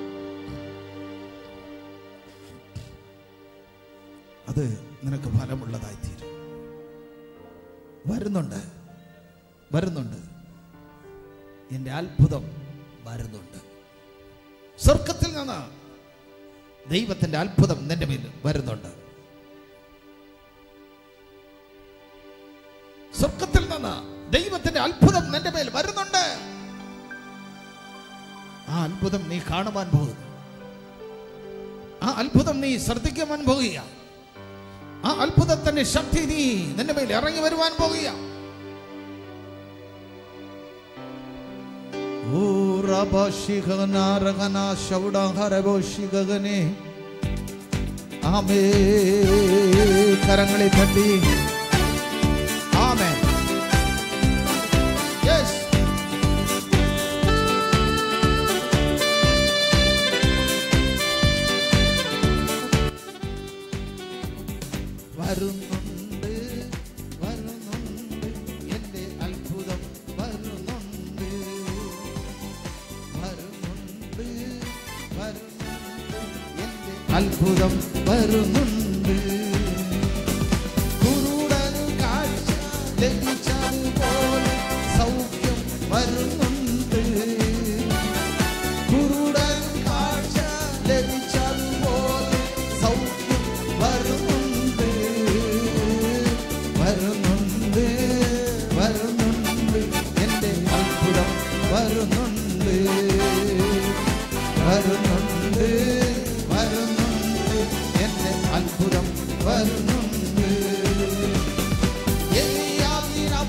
അത് നിനക്ക് ഫലമുള്ളതായി തീരും വരുന്നുണ്ട് വരുന്നുണ്ട് എൻ്റെ അത്ഭുതം വരുന്നുണ്ട് സ്വർഗത്തിൽ നിന്ന് ദൈവത്തിന്റെ അത്ഭുതം നിന്റെ മേൽ വരുന്നുണ്ട് സ്വർഗത്തിൽ നിന്ന് ദൈവത്തിന്റെ അത്ഭുതം നിന്റെ മേൽ വരുന്നുണ്ട് ആ അത്ഭുതം നീ കാണുവാൻ പോകുന്നു ആ അത്ഭുതം നീ ശ്രദ്ധിക്കുവാൻ പോകുക ആ അത്ഭുതത്തിന്റെ ശക്തി നീ നിന്റെ മേൽ ഇറങ്ങി വരുവാൻ പോകുക ഓ റബശിഖനാരകന ശൗഡാഹരബോഷിഖനെ ആമേ കരങ്ങളെ തട്ടി ആമേ യെസ് വരുന്നുണ്ട് വരുന്നുണ്ട് എൻ്റെ അത്ഭുതം വരുന്നുണ്ട് വരുന്നുണ്ട് വരുന്നുണ്ട് എൻ്റെ അത്ഭുതം വരുന്നുണ്ട് കുരുടന് കാഴ്ച ലഭിച്ചതുപോലെ സൗഖ്യം വരുന്നുണ്ട് കുരുടൻ കാഴ്ച ലഭിച്ചതുപോലെ സൗഖ്യം വരുന്നുണ്ട് വരുന്നുണ്ട് വരുന്നുണ്ട് എൻ്റെ അത്ഭുതം വരുന്നുണ്ട് വരുന്നുണ്ട് വരുന്നുണ്ട് എൻ്റെ അത്ഭുതം വരുന്നുണ്ട്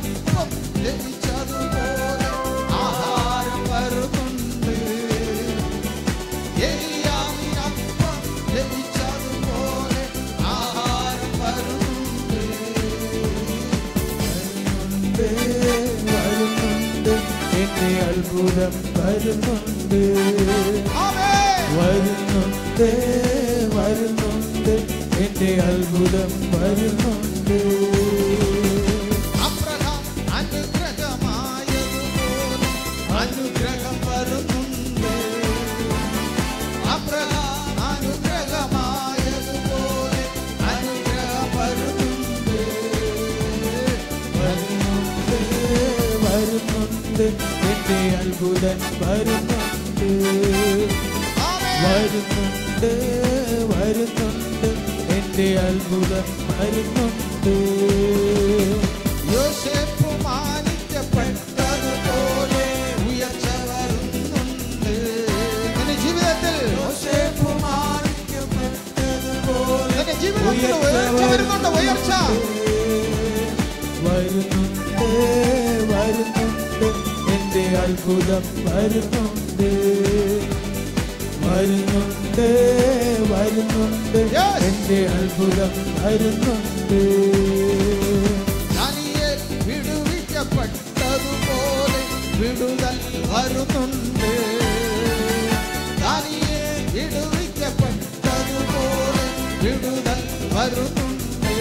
എലിയാവിനപ്പം ലഭിച്ചതുപോലെ ആഹാരം വരുന്നുണ്ട് അത്ഭുതം വരുന്നുണ്ട് ആമേൻ വരുന്നുണ്ട് വരുന്നുണ്ട് എന്റെ അത്ഭുതം വരുന്നുണ്ട് അബ്രഹാം അനുഗ്രഹമായതുപോലെ അനുഗ്രഹം വരുന്നുണ്ട് അബ്രഹാം അനുഗ്രഹമായതുപോലെ അനുഗ്രഹം വരുന്നുണ്ട് വരുന്നുണ്ട് വരുന്നുണ്ട് എന്റെ അത്ഭുതം വരുന്നുണ്ട് ആമേൻ വരുന്നുണ്ട് വരുന്നുണ്ട് എന്റെ അത്ഭുതം വരുന്നുണ്ട് യോസേപ്പ് മാനിക്കപ്പെട്ടതുപോലെ ഉയർച്ച വരുന്നുണ്ട് നിന്റെ ജീവിതത്തിൽ യോസേപ്പ് മാനിക്കപ്പെട്ടതുപോലെ നിന്റെ ജീവിതത്തിൽ ഉയർച്ച വരുന്നുണ്ട് ഉയർച്ച വരുന്നുണ്ട് വരുന്നുണ്ട് എന്റെ അത്ഭുതം വരുന്നുണ്ട് വരുന്നുണ്ട് വരുന്നുണ്ട് Yes. എന്റെ അത്ഭുതം വരുന്നുണ്ട് ദാനിയേൽ വിടുവിക്കപ്പെട്ടതുപോലെ വിടുതൽ വരുന്നുണ്ട് ദാനിയേൽ വിടുവിക്കപ്പെട്ടതുപോലെ വിടുതൽ വരുന്നുണ്ട്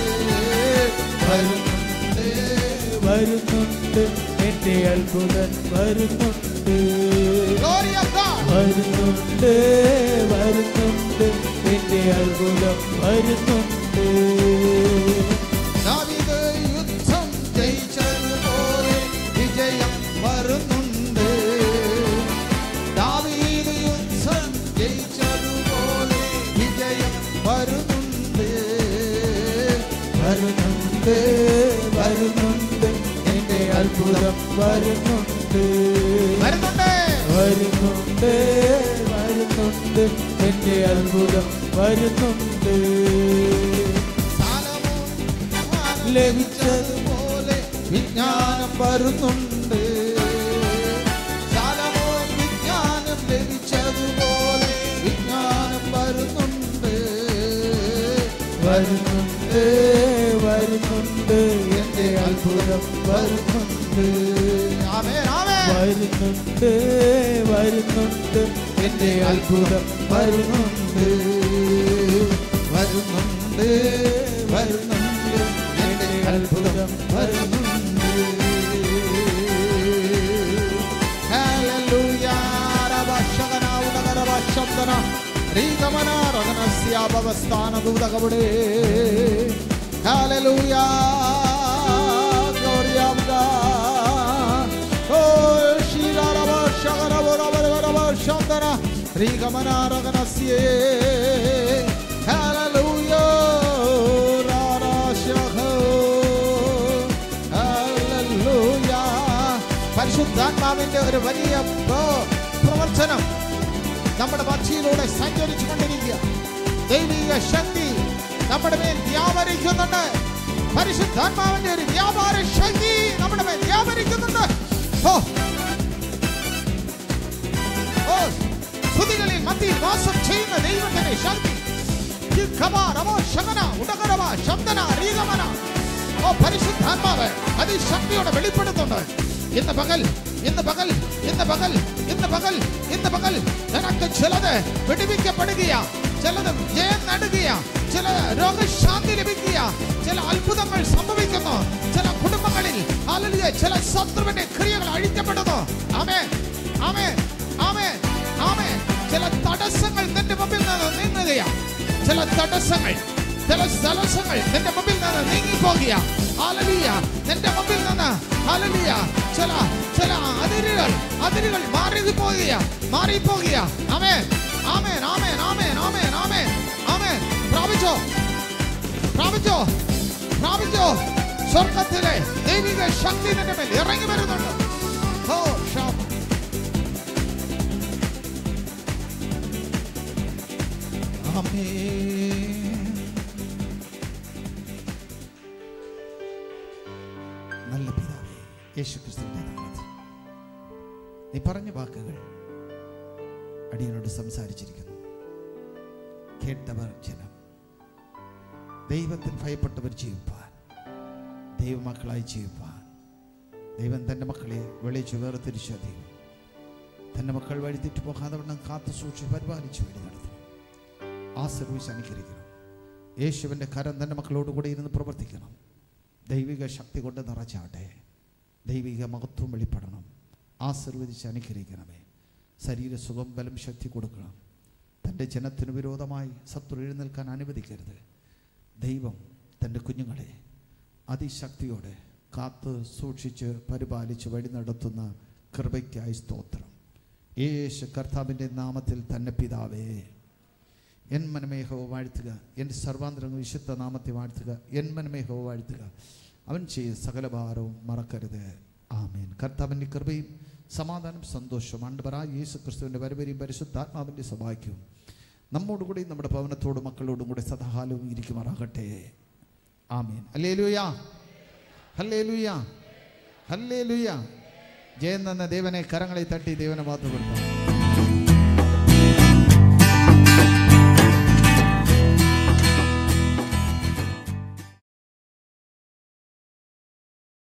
വരുന്നുണ്ട് വരുന്നുണ്ട് എന്റെ അത്ഭുതം വരുന്നുണ്ട് Glory of God. വരുന്നുണ്ട് വരുന്നുണ്ട് എന്റെ അത്ഭുതം വരുന്നുണ്ട് ദാവീദ് യുദ്ധം ജയിച്ചതുപോലെ വിജയം വരുന്നുണ്ട് ദാവീദ് യുദ്ധം ജയിച്ചതുപോലെ വിജയം വരുന്നുണ്ട് വരുന്നുണ്ട് വരുന്നുണ്ട് എന്റെ അത്ഭുതം വരുന്നുണ്ട് വരുന്നുണ്ട് വരുന്നുണ്ട് വരുന്നുണ്ട് എന്റെ അത്ഭുതം വരുന്നുണ്ട് സാലമോൻ ലഭിച്ചതുപോലെ വിജ്ഞാനം വരുന്നുണ്ട് സാലമോൻ വിജ്ഞാനം ലഭിച്ചതുപോലെ വിജ്ഞാനം വരുന്നുണ്ട് വരുന്നുണ്ട് വരുന്നുണ്ട് എന്റെ അത്ഭുതം വരുന്നുണ്ട് ആമേൻ ആമേൻ വരുന്നുണ്ട് വരുന്നുണ്ട് എന്റെ അത്ഭുതം വരുന്നുണ്ട് വരുന്നുണ്ട് വരുന്നുണ്ട് എന്റെ അത്ഭുതം വരുന്നുണ്ട് hallelujah രവശകന ഉദകരവ ശബ്ദന രീഗമന രഗനസ്യാപവസ്ഥാന ദൂതകവിടെ hallelujah glory of God oh ശിരവ ശകന വരവരവ ശബ്ദന രീഗമന രഗനസ്യേ hallelujah രാരാശഹോ hallelujah പരിശുദ്ധാത്മാവിന്റെ ഒരു വലിയ പ്രോ- പ്രവർത്തനം നമ്മുടെ മധ്യയിലൂടെ സഞ്ചരിച്ചു കൊണ്ടിരിക്കുക ദൈവിക ശക്തി നമ്മുടെ മേൽ വ്യാപരിക്കുന്നുണ്ട് പരിശുദ്ധാത്മാവിന്റെ ഒരു വ്യാപാര ശക്തി നമ്മുടെ മേൽ വ്യാപരിക്കുന്നുണ്ട് ഓ ഓ സ്തുതികളിൽ മധ്യയിൽ വാസം ചെയ്യുന്ന ദൈവത്തിന്റെ ശക്തി യുദ്ധമാ, രമോ, ശമന, ഉടകരമ, ശബ്ദന, രീഗമന. ഓ പരിശുദ്ധാത്മാവ് അതിശക്തിയോടെ വെളിപ്പെടുത്തുന്നുണ്ട് ഇന്ന് പകൽ ഇന്ന് പകൽ ഇന്ന് പകൽ ഇന്ന് പകൽ ഇന്ന് പകൽ നിനക്ക് ചിലത് വിടുവിക്കപ്പെടുകയ ചിലത് ജയം നേടുകയ ചില രോഗശാന്തി ലഭിക്കുക ചില അത്ഭുതങ്ങൾ സംഭവിക്കുന്നു ചില കുടുംബങ്ങളിൽ അല്ലെങ്കിൽ ചില ശത്രുവിന്റെ ക്രിയകൾ അഴിക്കപ്പെടുന്നു ആമേ ആമേ ആമേ ആമേ ചില തടസ്സങ്ങൾ നിന്റെ മുമ്പിൽ നിന്ന് നീങ്ങുകയാ ചില തടസ്സങ്ങൾ ചില തടസ്സങ്ങൾ നിന്റെ മുമ്പിൽ നിന്ന് നീങ്ങിപ്പോകുക ഹാലലിയ നിന്റെ മുമ്പിൽ നിന്ന് ഹാലലിയ ചില ചില അതിരുകൾ അതിരുകൾ മാറി പോകുക മാറിപ്പോകുക ആമേൻ ആമേൻ ആമേൻ ആമേൻ ആമേൻ ആമേൻ ആമേൻ പ്രാപിച്ചോ പ്രാപിച്ചോ പ്രാപിച്ചോ സ്വർഗത്തിലെ ദൈവിക ശക്തി നിന്റെ മേൽ ഇറങ്ങി വരുന്നുണ്ട് ഓ ഷാ ആമേൻ നല്ല പിതാവേ യേശു ക്രിസ്തുവിന്റെ നാമത്തിൽ നീ പറഞ്ഞ വാക്കുകൾ അടിയനോട് സംസാരിച്ചിരിക്കുന്നു കേട്ടവർ ജനം ദൈവത്തിൽ ഭയപ്പെട്ടവർ ജീവിപ്പാൻ ദൈവമക്കളായി ജീവിപ്പാൻ ദൈവം തൻ്റെ മക്കളെ വിളിച്ചു വേർതിരിച്ച ദൈവം തൻ്റെ മക്കൾ വഴിതെറ്റു പോകാതെ വണ്ണം കാത്തു സൂക്ഷിച്ച് പരിപാലിച്ച് വഴി നടത്തണം ആ സർവീസ് അനുകരിക്കണം യേശുവിൻ്റെ കരം തൻ്റെ മക്കളോട് കൂടെ ഇരുന്ന് പ്രവർത്തിക്കണം ദൈവിക ശക്തി കൊണ്ട് നിറച്ചാട്ടെ ദൈവിക മഹത്വം വെളിപ്പെടണം ആശീർവദിച്ച് അനുഗ്രഹിക്കണമേ ശരീരസുഖം ബലം ശക്തി കൊടുക്കണം തൻ്റെ ജനത്തിന് വിരോധമായി ശത്രു എഴുന്നേൽക്കാൻ അനുവദിക്കരുത് ദൈവം തൻ്റെ കുഞ്ഞുങ്ങളെ അതിശക്തിയോടെ കാത്ത് സൂക്ഷിച്ച് പരിപാലിച്ച് വഴി നടത്തുന്ന കൃപയ്ക്കായി സ്തോത്രം യേശു കർത്താവിൻ്റെ നാമത്തിൽ തന്നെ പിതാവേ എൻ മനമേഹവ വാഴ്ത്തുക എൻ്റെ സർവാന്തരങ്ങൾ വിശുദ്ധ നാമത്തെ വാഴ്ത്തുക എൻ മനമേഹവ വാഴ്ത്തുക അവൻ ചെയ്ത സകല ഭാരവും മറക്കരുത് ആമേൻ കർത്താവിൻ്റെ കൃപയും സമാധാനം സന്തോഷവും ആണ്ടവറ യേശു ക്രിസ്തുവിൻ്റെ വരവരെയും പരിശുദ്ധാത്മാവിൻ്റെ സഭാഗ്യവും നമ്മോടുകൂടി നമ്മുടെ ഭവനത്തോടും മക്കളോടും കൂടെ സദാകാലവും ഇരിക്കുമാറാകട്ടെ ആമേൻ അല്ലേ ലൂയ ഹല്ലേ ലൂയ ഹല്ലേ ലൂയ ജയം തന്ന ദേവനെ കരങ്ങളെ തട്ടി ദേവനെ വാത്തുകൊടുക്കാം